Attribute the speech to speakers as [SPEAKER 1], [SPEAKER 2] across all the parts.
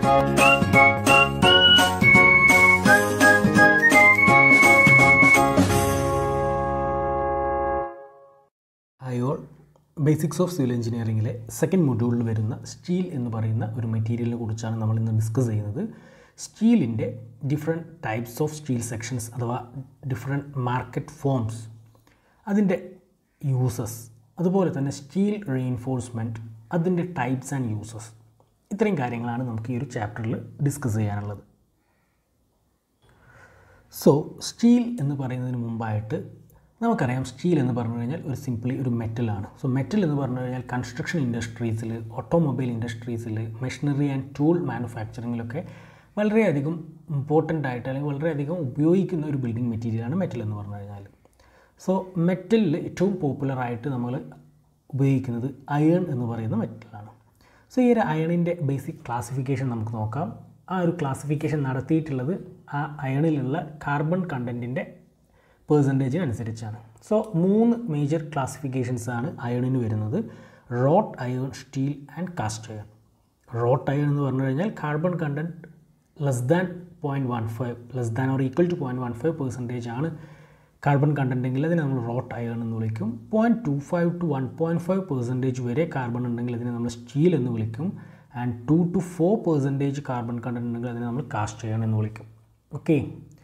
[SPEAKER 1] hi all basics of civil എഞ്ചിനീയറിംഗിലെ second മൊഡ്യൂളിൽ വരുന്ന സ്റ്റീൽ എന്ന് പറയുന്ന ഒരു മെറ്റീരിയലിനെ കുറിച്ചാണ് നമ്മൾ ഇന്ന് ഡിസ്കസ് ചെയ്യുന്നത് സ്റ്റീലിൻ്റെ different types of steel sections അഥവാ ഡിഫറെൻറ്റ് മാർക്കറ്റ് ഫോംസ് അതിൻ്റെ യൂസസ് അതുപോലെ തന്നെ സ്റ്റീൽ റീഇൻഫോഴ്സ്മെൻറ്റ് അതിൻ്റെ ടൈപ്സ് ആൻഡ് യൂസസ് ഇത്രയും കാര്യങ്ങളാണ് നമുക്ക് ഈ ഒരു ചാപ്റ്ററിൽ ഡിസ്കസ് ചെയ്യാനുള്ളത് സോ സ്റ്റീൽ എന്ന് പറയുന്നതിന് മുമ്പായിട്ട് നമുക്കറിയാം സ്റ്റീൽ എന്ന് പറഞ്ഞു കഴിഞ്ഞാൽ ഒരു സിംപ്ലി ഒരു മെറ്റലാണ് സോ മെറ്റൽ എന്ന് പറഞ്ഞു കഴിഞ്ഞാൽ കൺസ്ട്രക്ഷൻ ഇൻഡസ്ട്രീസിൽ ഓട്ടോമൊബൈൽ ഇൻഡസ്ട്രീസിൽ മെഷീനറി ആൻഡ് ടൂൾ മാനുഫാക്ചറിങ്ങിലൊക്കെ വളരെയധികം ഇമ്പോർട്ടൻ്റ് ആയിട്ട് അല്ലെങ്കിൽ വളരെയധികം ഉപയോഗിക്കുന്ന ഒരു ബിൽഡിംഗ് മെറ്റീരിയലാണ് മെറ്റൽ എന്ന് പറഞ്ഞു കഴിഞ്ഞാൽ സോ മെറ്റലിൽ ഏറ്റവും പോപ്പുലറായിട്ട് നമ്മൾ ഉപയോഗിക്കുന്നത് അയൺ എന്ന് പറയുന്ന മെറ്റലാണ് സോ ഈ ഒരു അയണിൻ്റെ ബേസിക് ക്ലാസിഫിക്കേഷൻ നമുക്ക് നോക്കാം ആ ഒരു ക്ലാസിഫിക്കേഷൻ നടത്തിയിട്ടുള്ളത് ആ അയണിലുള്ള കാർബൺ കണ്ടൻറ്റിൻ്റെ പേഴ്സൻറ്റേജിന് അനുസരിച്ചാണ് സോ മൂന്ന് മേജർ ക്ലാസിഫിക്കേഷൻസ് ആണ് അയണിന് വരുന്നത് wrought iron steel and cast iron wrought iron എന്ന് പറഞ്ഞു കഴിഞ്ഞാൽ carbon content less than point one five less than or equal to point one five percentage ആണ് കാർബൺ കണ്ടൻ്റ് എങ്കിൽ അതിനെ നമ്മൾ റോട്ട് അയൺ എന്ന് വിളിക്കും point two five to one point five percentage വരെ കാർബൺ ഉണ്ടെങ്കിൽ അതിനെ നമ്മൾ സ്റ്റീൽ എന്ന് വിളിക്കും and two to four percentage carbon content ഉണ്ടെങ്കിൽ അതിനെ നമ്മൾ കാസ്റ്റ് അയൺ എന്ന് വിളിക്കും ഓക്കെ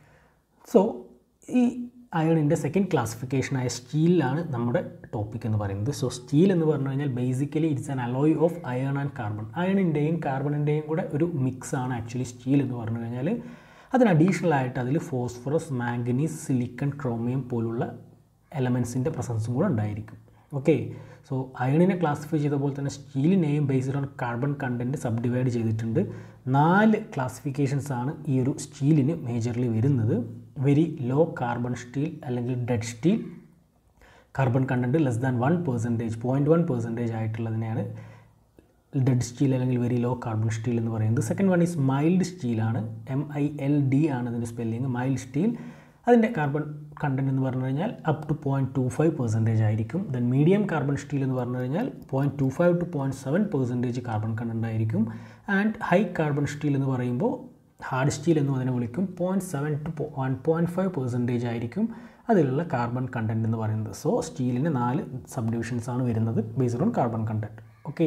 [SPEAKER 1] സോ ഈ അയണിൻ്റെ സെക്കൻഡ് ക്ലാസിഫിക്കേഷനായ സ്റ്റീലിലാണ് നമ്മുടെ ടോപ്പിക് എന്ന് പറയുന്നത് സോ സ്റ്റീൽ എന്ന് പറഞ്ഞു കഴിഞ്ഞാൽ basically it's an alloy of iron and carbon അയണിൻ്റെയും കാർബണിൻ്റെയും കൂടെ ഒരു മിക്സ് ആണ് ആക്ച്വലി സ്റ്റീൽ എന്ന് പറഞ്ഞു കഴിഞ്ഞാൽ അതിന് അഡീഷണൽ ആയിട്ട് അതിൽ ഫോസ്ഫറസ് മാംഗനീസ് സിലിക്കൺ ക്രോമിയം പോലുള്ള എലമെൻസിൻ്റെ പ്രസൻസും കൂടെ ഉണ്ടായിരിക്കും ഓക്കെ സോ അയണിനെ ക്ലാസിഫൈ ചെയ്ത പോലെ തന്നെ സ്റ്റീലിനെയും based on carbon content sub divide ചെയ്തിട്ടുണ്ട് നാല് ക്ലാസിഫിക്കേഷൻസ് ആണ് ഈ ഒരു സ്റ്റീലിന് മേജർലി വരുന്നത് വെരി ലോ കാർബൺ സ്റ്റീൽ അല്ലെങ്കിൽ dead steel carbon content less than one percentage point one percentage ആയിട്ടുള്ളതിനെയാണ് ഡെഡ് സ്റ്റീൽ അല്ലെങ്കിൽ വെരി ലോ കാർബൺ സ്റ്റീൽ എന്ന് പറയുന്നത് സെക്കൻഡ് വൺ ഈസ് മൈൽഡ് സ്റ്റീലാണ് എം ഐ എൽ ഡി ആണ് അതിൻ്റെ സ്പെല്ലിങ് മൈൽഡ് സ്റ്റീൽ അതിൻ്റെ carbon content എന്ന് പറഞ്ഞു കഴിഞ്ഞാൽ up to point two five percentage ആയിരിക്കും ദെൻ മീഡിയം കാർബൺ സ്റ്റീൽ എന്ന് പറഞ്ഞു കഴിഞ്ഞാൽ point two five to point seven percentage carbon content ആയിരിക്കും ആൻഡ് ഹൈ കാർബൺ സ്റ്റീൽ എന്ന് പറയുമ്പോൾ ഹാർഡ് സ്റ്റീൽ എന്നും അതിനെ വിളിക്കും point seven to one point five percentage ആയിരിക്കും അതിലുള്ള കാർബൺ കണ്ടൻറ്റ് എന്ന് പറയുന്നത് സോ സ്റ്റീലിന് നാല് സബ് ഡിവിഷൻസ് ആണ് വരുന്നത് based on carbon content okay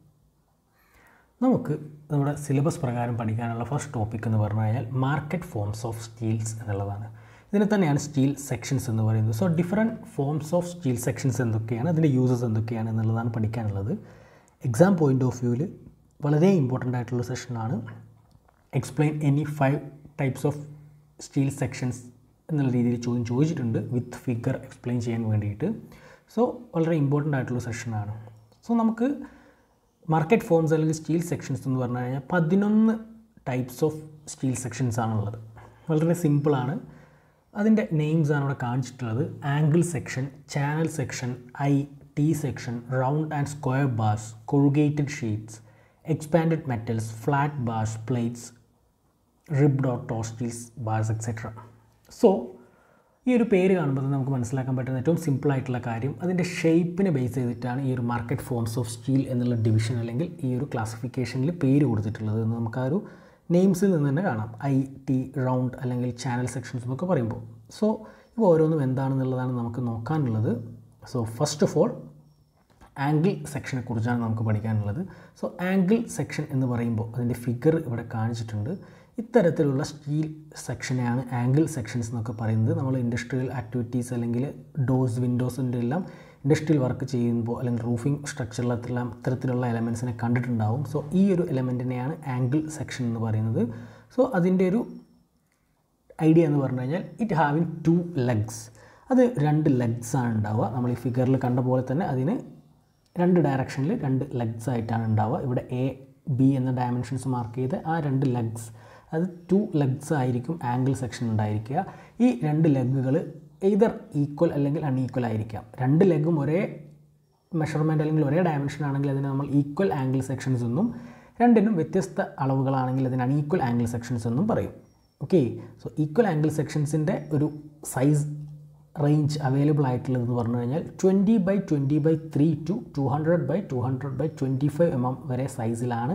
[SPEAKER 1] നമുക്ക് നമ്മുടെ സിലബസ് പ്രകാരം പഠിക്കാനുള്ള ഫസ്റ്റ് ടോപ്പിക് എന്ന് പറഞ്ഞു കഴിഞ്ഞാൽ മാർക്കറ്റ് ഫോംസ് ഓഫ് സ്റ്റീൽസ് എന്നുള്ളതാണ് ഇതിനെ തന്നെയാണ് സ്റ്റീൽ സെക്ഷൻസ് എന്ന് പറയുന്നത് so different forms of steel sections എന്തൊക്കെയാണ് അതിൻ്റെ യൂസസ് എന്തൊക്കെയാണ് എന്നുള്ളതാണ് പഠിക്കാനുള്ളത് എക്സാം പോയിൻ്റ് ഓഫ് വ്യൂവിൽ വളരെ ഇമ്പോർട്ടൻ്റ് ആയിട്ടുള്ള സെഷനാണ് explain any five types of steel sections എന്നുള്ള രീതിയിൽ ചോദ്യം ചോദിച്ചിട്ടുണ്ട് വിത്ത് ഫിഗർ എക്സ്പ്ലെയിൻ ചെയ്യാൻ വേണ്ടിയിട്ട് സോ വളരെ ഇമ്പോർട്ടൻ്റ് ആയിട്ടുള്ള സെഷനാണ് സോ നമുക്ക് മാർക്കറ്റ് ഫോംസ് അല്ലെങ്കിൽ സ്റ്റീൽ സെക്ഷൻസ് എന്ന് പറഞ്ഞു കഴിഞ്ഞാൽ പതിനൊന്ന് ടൈപ്സ് ഓഫ് സ്റ്റീൽ സെക്ഷൻസ് ആണുള്ളത് വളരെ സിമ്പിളാണ് അതിൻ്റെ നെയിംസ് ആണ് ഇവിടെ കാണിച്ചിട്ടുള്ളത് angle section channel section I T section round and square bars corrugated sheets expanded metals flat bars plates ribbed or tor steels bars etcetera so ഈ ഒരു പേര് കാണുമ്പോൾ നമുക്ക് മനസ്സിലാക്കാൻ പറ്റുന്ന ഏറ്റവും സിമ്പിളായിട്ടുള്ള കാര്യം അതിൻ്റെ ഷേപ്പിനെ ബേസ് ചെയ്തിട്ടാണ് ഈ ഒരു മാർക്കറ്റ് ഫോംസ് ഓഫ് സ്റ്റീൽ എന്നുള്ള ഡിവിഷൻ അല്ലെങ്കിൽ ഈ ഒരു ക്ലാസിഫിക്കേഷനിൽ പേര് കൊടുത്തിട്ടുള്ളത് എന്ന് നമുക്ക് ആ ഒരു നെയിംസിൽ നിന്ന് തന്നെ കാണാം ഐ ടി റൗണ്ട് അല്ലെങ്കിൽ ചാനൽ സെക്ഷൻസ് എന്നൊക്കെ പറയുമ്പോൾ സോ ഇവ ഓരോന്നും എന്താണെന്നുള്ളതാണ് നമുക്ക് നോക്കാനുള്ളത് so first of all angle സെക്ഷനെ കുറിച്ചാണ് നമുക്ക് പഠിക്കാനുള്ളത് സോ ആംഗിൾ സെക്ഷൻ എന്ന് പറയുമ്പോൾ അതിൻ്റെ ഫിഗർ ഇവിടെ കാണിച്ചിട്ടുണ്ട് ഇത്തരത്തിലുള്ള സ്റ്റീൽ സെക്ഷനെയാണ് ആംഗിൾ സെക്ഷൻസ് എന്നൊക്കെ പറയുന്നത് നമ്മൾ ഇൻഡസ്ട്രിയൽ ആക്ടിവിറ്റീസ് അല്ലെങ്കിൽ ഡോസ് വിൻഡോസിൻ്റെ എല്ലാം ഇൻഡസ്ട്രിയൽ വർക്ക് ചെയ്യുമ്പോൾ അല്ലെങ്കിൽ റൂഫിംഗ് സ്ട്രക്ചറിലെല്ലാം ഇത്തരത്തിലുള്ള എലമെൻസിനെ കണ്ടിട്ടുണ്ടാവും സോ ഈ ഒരു എലമെൻറ്റിനെയാണ് ആംഗിൾ സെക്ഷൻ എന്ന് പറയുന്നത് സോ അതിൻ്റെ ഒരു ഐഡിയ എന്ന് പറഞ്ഞു കഴിഞ്ഞാൽ ഇറ്റ് ഹാവിങ് ടു ലെഗ്സ് അത് രണ്ട് ലെഗ്സ് ആണ് ഉണ്ടാവുക നമ്മൾ ഈ ഫിഗറിൽ കണ്ട പോലെ തന്നെ അതിന് രണ്ട് ഡയറക്ഷനിൽ രണ്ട് ലെഗ്സ് ആയിട്ടാണ് ഉണ്ടാവുക ഇവിടെ എ ബി എന്ന ഡയമെൻഷൻസ് മാർക്ക് ചെയ്ത് ആ രണ്ട് ലെഗ്സ് അത് ടു ലെഗ്സ് ആയിരിക്കും ആംഗിൾ സെക്ഷൻ ഉണ്ടായിരിക്കുക ഈ രണ്ട് ലെഗുകൾ എയ്തർ ഈക്വൽ അല്ലെങ്കിൽ അൺഈക്വൽ ആയിരിക്കാം രണ്ട് ലെഗും ഒരേ മെഷർമെൻറ്റ് അല്ലെങ്കിൽ ഒരേ ഡയമെൻഷൻ ആണെങ്കിൽ അതിനെ നമ്മൾ ഈക്വൽ ആംഗിൾ സെക്ഷൻസ് എന്നും രണ്ടിനും വ്യത്യസ്ത അളവുകളാണെങ്കിൽ അതിന് അൺഈക്വൽ ആംഗിൾ സെക്ഷൻസ് എന്നും പറയും ഓക്കെ സോ ഈക്വൽ ആംഗിൾ സെക്ഷൻസിൻ്റെ ഒരു സൈസ് റേഞ്ച് അവൈലബിൾ ആയിട്ടുള്ളതെന്ന് പറഞ്ഞു കഴിഞ്ഞാൽ twenty by twenty by three to two hundred by two hundred by twenty five M M വരെ സൈസിലാണ്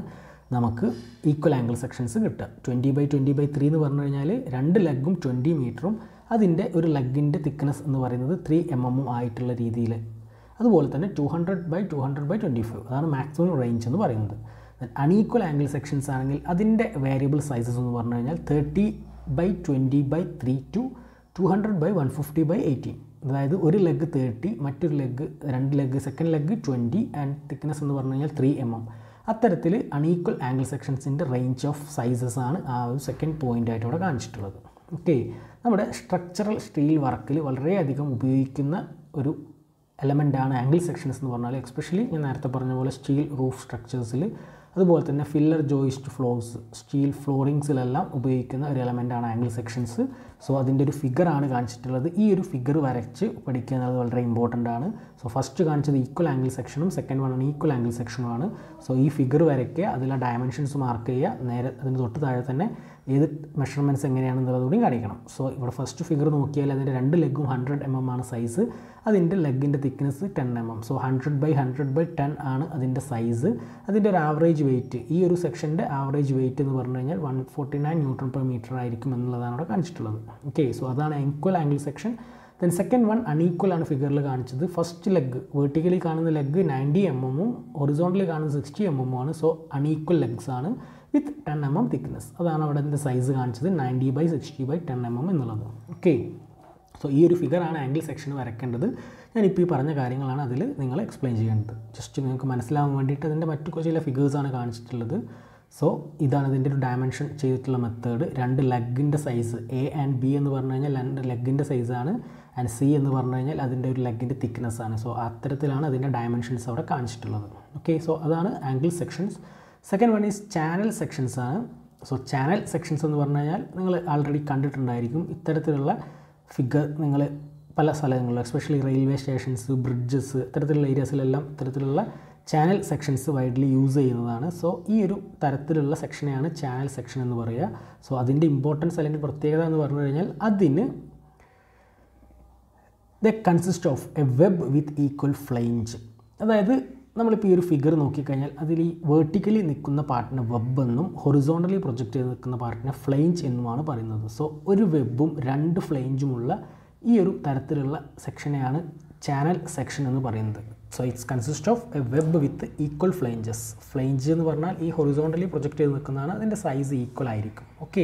[SPEAKER 1] നമുക്ക് ഈക്വൽ ആംഗിൾ സെക്ഷൻസ് കിട്ടുക twenty by twenty by three എന്ന് പറഞ്ഞു കഴിഞ്ഞാൽ രണ്ട് ലെഗും ട്വൻറ്റി മീറ്ററും അതിൻ്റെ ഒരു ലെഗിൻ്റെ തിക്നെസ് എന്ന് പറയുന്നത് ത്രീ എം എമ്മും ആയിട്ടുള്ള രീതിയിൽ അതുപോലെ തന്നെ two hundred by two hundred by twenty five അതാണ് മാക്സിമം റേഞ്ച് എന്ന് പറയുന്നത് അൺഈക്വൽ ആംഗിൾ സെക്ഷൻസ് ആണെങ്കിൽ അതിൻ്റെ വേരിയബിൾ സൈസസ് എന്ന് പറഞ്ഞു കഴിഞ്ഞാൽ thirty by twenty by three to two hundred by one fifty by eighteen അതായത് ഒരു ലെഗ് തേർട്ടി മറ്റൊരു ലെഗ് രണ്ട് leg second leg twenty and thickness എന്ന് പറഞ്ഞു കഴിഞ്ഞാൽ ത്രീ എം എം അത്തരത്തിൽ അൺഈക്വൽ ആംഗിൾ സെക്ഷൻസിൻ്റെ റേഞ്ച് ഓഫ് സൈസസ് ആണ് ആ ഒരു സെക്കൻഡ് പോയിൻ്റ് ആയിട്ട് ഇവിടെ കാണിച്ചിട്ടുള്ളത് ഓക്കെ നമ്മുടെ സ്ട്രക്ചറൽ സ്റ്റീൽ വർക്കിൽ വളരെയധികം ഉപയോഗിക്കുന്ന ഒരു എലമെൻ്റാണ് ആംഗിൾ സെക്ഷൻസ് എന്ന് പറഞ്ഞാൽ എക്സ്പെഷ്യലി ഞാൻ നേരത്തെ പറഞ്ഞ പോലെ സ്റ്റീൽ റൂഫ് സ്ട്രക്ചേഴ്സിൽ അതുപോലെ തന്നെ ഫില്ലർ ജോയിസ്റ്റ് ഫ്ലോർസ് സ്റ്റീൽ ഫ്ലോറിങ്സിലെല്ലാം ഉപയോഗിക്കുന്ന ഒരു എലമെൻ്റാണ് ആംഗിൾ സെക്ഷൻസ് സോ അതിൻ്റെ ഒരു ഫിഗറാണ് കാണിച്ചിട്ടുള്ളത് ഈ ഒരു ഫിഗർ വരച്ച് പഠിക്കുക എന്നുള്ളത് വളരെ ഇമ്പോർട്ടൻ്റ് ആണ് സോ ഫസ്റ്റ് കാണിച്ചത് ഈക്വൽ ആംഗിൾ സെക്ഷനും സെക്കൻഡ് വൺ ഈക്വൽ ആംഗിൾ സെക്ഷനുമാണ് സോ ഈ ഫിഗർ വരയ്ക്കുക അതിലെ ഡയമെൻഷൻസ് മാർക്ക് ചെയ്യുക നേരെ അതിന് തൊട്ട് താഴെ തന്നെ ഏത് മെഷർമെൻറ്റ്സ് എങ്ങനെയാണെന്നുള്ളത് കൂടി കാണിക്കണം സോ ഇവിടെ ഫസ്റ്റ് ഫിഗർ നോക്കിയാൽ അതിൻ്റെ രണ്ട് ലെഗും ഹൺഡ്രഡ് എം എം ആണ് സൈസ് അതിൻ്റെ ലെഗിൻ്റെ thickness ten M M so hundred by hundred by ten ആണ് അതിൻ്റെ സൈസ് അതിൻ്റെ ഒരു ആവറേജ് വെയിറ്റ് ഈ ഒരു സെക്ഷൻ്റെ ആവറേജ് വെയിറ്റ് എന്ന് പറഞ്ഞു കഴിഞ്ഞാൽ one forty nine newton per metre ആയിരിക്കും എന്നുള്ളതാണ് അവിടെ കാണിച്ചിട്ടുള്ളത് ഓക്കെ സോ അതാണ് equal angle section then second one unequal ആണ് ഫിഗറിൽ കാണിച്ചത് ഫസ്റ്റ് ലെഗ് വേർട്ടിക്കലി കാണുന്ന ലെഗ് നയൻറ്റി എം എമ്മും ഒറിസോണ്ടലി കാണുന്ന സിക്സ്റ്റി എം എമ്മും ആണ് സോ അൺഈക്വൽ ലെഗ്സ് ആണ് with ten M M thickness അതാണ് അവിടെ എൻ്റെ സൈസ് കാണിച്ചത് ninety by sixty by ten M M എന്നുള്ളത് ഓക്കെ സോ ഈ ഒരു ഫിഗറാണ് ആംഗിൾ സെക്ഷൻ വരയ്ക്കേണ്ടത് ഞാനിപ്പോൾ ഈ പറഞ്ഞ കാര്യങ്ങളാണ് അതിൽ നിങ്ങൾ എക്സ്പ്ലെയിൻ ചെയ്യേണ്ടത് ജസ്റ്റ് നിങ്ങൾക്ക് മനസ്സിലാവാൻ വേണ്ടിയിട്ട് അതിൻ്റെ മറ്റു ചില ഫിഗേഴ്സാണ് കാണിച്ചിട്ടുള്ളത് സോ ഇതാണ് ഇതിൻ്റെ ഒരു ഡയമെൻഷൻ ചെയ്തിട്ടുള്ള മെത്തേഡ് രണ്ട് ലെഗിൻ്റെ സൈസ് എ ആൻഡ് ബി എന്ന് പറഞ്ഞു കഴിഞ്ഞാൽ രണ്ട് ലെഗിൻ്റെ സൈസാണ് ആൻഡ് സി എന്ന് പറഞ്ഞു കഴിഞ്ഞാൽ അതിൻ്റെ ഒരു ലെഗിൻ്റെ തിക്നെസ് ആണ് സോ അത്തരത്തിലാണ് അതിൻ്റെ ഡയമെൻഷൻസ് അവിടെ കാണിച്ചിട്ടുള്ളത് ഓക്കെ സോ അതാണ് angle sections second one is channel sections ആണ് സോ ചാനൽ സെക്ഷൻസ് എന്ന് പറഞ്ഞു കഴിഞ്ഞാൽ നിങ്ങൾ ആൾറെഡി കണ്ടിട്ടുണ്ടായിരിക്കും ഇത്തരത്തിലുള്ള ഫിഗർ നിങ്ങൾ പല സ്ഥലങ്ങളിലും എസ്പെഷ്യലി റെയിൽവേ സ്റ്റേഷൻസ് ബ്രിഡ്ജസ് ഇത്തരത്തിലുള്ള ഏരിയാസിലെല്ലാം ഇത്തരത്തിലുള്ള ചാനൽ സെക്ഷൻസ് വൈഡ്ലി യൂസ് ചെയ്യുന്നതാണ് സോ ഈ ഒരു തരത്തിലുള്ള സെക്ഷനെയാണ് ചാനൽ സെക്ഷൻ എന്ന് പറയുക സോ അതിൻ്റെ ഇമ്പോർട്ടൻസ് അല്ലെങ്കിൽ പ്രത്യേകത എന്ന് പറഞ്ഞു കഴിഞ്ഞാൽ അതിന് the consist of a web with equal flange അതായത് നമ്മളിപ്പോൾ ഈ ഒരു ഫിഗർ നോക്കിക്കഴിഞ്ഞാൽ അതിൽ ഈ വേർട്ടിക്കലി നിൽക്കുന്ന പാർട്ടിനെ വെബ് എന്നും ഹൊറിസോണ്ടലി പ്രൊജക്റ്റ് ചെയ്ത് നിൽക്കുന്ന പാർട്ടിനെ ഫ്ലെയിഞ്ച് എന്നുമാണ് പറയുന്നത് സോ ഒരു വെബും രണ്ട് ഫ്ലെയിഞ്ചുമുള്ള ഈ ഒരു തരത്തിലുള്ള സെക്ഷനെയാണ് ചാനൽ സെക്ഷൻ എന്ന് പറയുന്നത് so it's consist of a web with equal flanges flange എന്ന് പറഞ്ഞാൽ ഈ ഹൊറിസോണ്ടലി പ്രൊജക്റ്റ് ചെയ്ത് നിൽക്കുന്നതാണ് അതിൻ്റെ സൈസ് ഈക്വൽ ആയിരിക്കും okay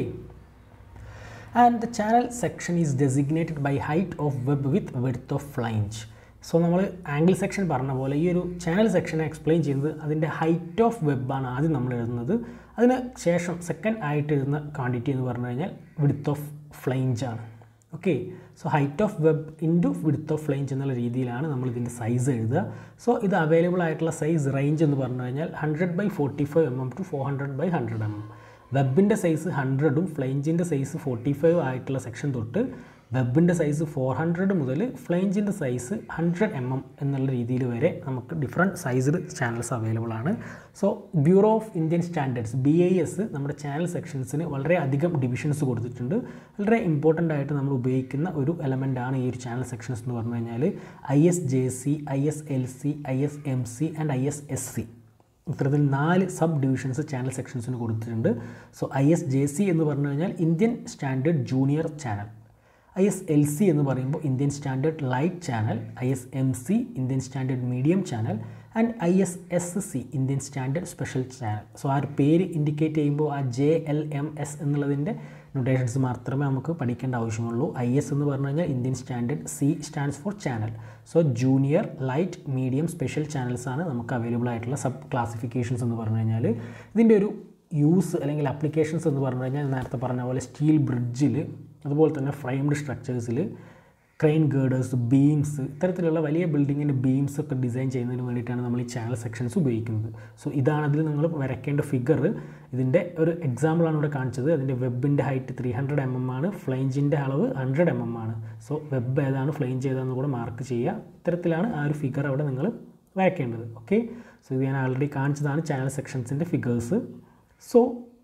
[SPEAKER 1] and the channel section is designated by height of web with width of flange so നമ്മൾ ആംഗിൾ സെക്ഷൻ പറഞ്ഞ പോലെ ഈ ഒരു ചാനൽ സെക്ഷനെ എക്സ്പ്ലെയിൻ ചെയ്യുന്നത് അതിൻ്റെ ഹൈറ്റ് ഓഫ് വെബാണ് ആദ്യം നമ്മൾ എഴുതുന്നത് അതിന് ശേഷം സെക്കൻഡ് ആയിട്ട് എഴുതുന്ന ക്വാണ്ടിറ്റി എന്ന് പറഞ്ഞു കഴിഞ്ഞാൽ വിഡ്ത്ത് ഓഫ് ഫ്ലൈഞ്ച് ആണ് okay so height of web into width of flange എന്നുള്ള രീതിയിലാണ് നമ്മൾ ഇതിൻ്റെ സൈസ് എഴുതുക സോ ഇത് അവൈലബിൾ ആയിട്ടുള്ള സൈസ് റേഞ്ച് എന്ന് പറഞ്ഞു കഴിഞ്ഞാൽ hundred by forty five M M to four hundred by hundred M M വെബിൻ്റെ സൈസ് ഹൺഡ്രഡും ഫ്ലൈഞ്ചിൻ്റെ സൈസ് ഫോർട്ടി ഫൈവ് ആയിട്ടുള്ള സെക്ഷൻ തൊട്ട് വെബിൻ്റെ സൈസ് ഫോർ ഹൺഡ്രഡ് മുതൽ ഫ്ലൈഞ്ചിൻ്റെ സൈസ് ഹൺഡ്രഡ് എം എം എന്നുള്ള രീതിയിൽ വരെ നമുക്ക് ഡിഫറെൻറ്റ് സൈസ്ഡ് ചാനൽസ് അവൈലബിൾ ആണ് so bureau of Indian standards B I S നമ്മുടെ ചാനൽ സെക്ഷൻസിന് വളരെ അധികം ഡിവിഷൻസ് കൊടുത്തിട്ടുണ്ട് വളരെ ഇമ്പോർട്ടൻ്റ് ആയിട്ട് നമ്മൾ ഉപയോഗിക്കുന്ന ഒരു എലമെൻ്റ് ആണ് ഈ ഒരു ചാനൽ സെക്ഷൻസ് എന്ന് പറഞ്ഞു കഴിഞ്ഞാൽ I S J C I S L C I S M C and I S S C ഇത്തരത്തിൽ നാല് സബ് ഡിവിഷൻസ് ചാനൽ സെക്ഷൻസിന് കൊടുത്തിട്ടുണ്ട് so I S J C എന്ന് പറഞ്ഞു കഴിഞ്ഞാൽ Indian standard junior channel I S L C എന്ന് പറയുമ്പോൾ Indian standard light channel I S M C Indian standard medium channel and I S S C Indian standard special channel so ആ ഒരു പേര് indicate ചെയ്യുമ്പോൾ ആ J L M S എന്നുള്ളതിൻ്റെ notations മാത്രമേ നമുക്ക് പഠിക്കേണ്ട ആവശ്യമുള്ളൂ ഐ എസ് എന്ന് പറഞ്ഞു കഴിഞ്ഞാൽ Indian standard C stands for channel so junior light medium special channels ആണ് നമുക്ക് അവൈലബിൾ ആയിട്ടുള്ള സബ് ക്ലാസിഫിക്കേഷൻസ് എന്ന് പറഞ്ഞു കഴിഞ്ഞാൽ ഇതിൻ്റെ ഒരു യൂസ് അല്ലെങ്കിൽ അപ്ലിക്കേഷൻസ് എന്ന് പറഞ്ഞു കഴിഞ്ഞാൽ നേരത്തെ പറഞ്ഞ പോലെ സ്റ്റീൽ ബ്രിഡ്ജിൽ അതുപോലെ തന്നെ ഫ്രെയിംഡ് സ്ട്രക്ചേഴ്സിൽ ക്രെയിൻ ഗേഡേഴ്സ് ബീംസ് ഇത്തരത്തിലുള്ള വലിയ ബിൽഡിങ്ങിൻ്റെ ബീംസ് ഒക്കെ ഡിസൈൻ ചെയ്യുന്നതിന് വേണ്ടിയിട്ടാണ് നമ്മൾ ഈ ചാനൽ സെക്ഷൻസ് ഉപയോഗിക്കുന്നത് സോ ഇതാണ് അതിൽ നിങ്ങൾ വരയ്ക്കേണ്ട ഫിഗർ ഇതിൻ്റെ ഒരു എക്സാമ്പിളാണ് ഇവിടെ കാണിച്ചത് അതിൻ്റെ വെബിൻ്റെ height three hundred M M ആണ് ഫ്ലൈഞ്ചിൻ്റെ അളവ് ഹൺഡ്രഡ് എം എം ആണ് സോ വെബ് ഏതാണ് ഫ്ലൈഞ്ച് ഏതാണെന്ന് കൂടെ മാർക്ക് ചെയ്യുക ഇത്തരത്തിലാണ് ആ ഒരു ഫിഗർ അവിടെ നിങ്ങൾ വരയ്ക്കേണ്ടത് ഓക്കെ സോ ഇത് ഞാൻ ആൾറെഡി കാണിച്ചതാണ് ചാനൽ സെക്ഷൻസിൻ്റെ figures so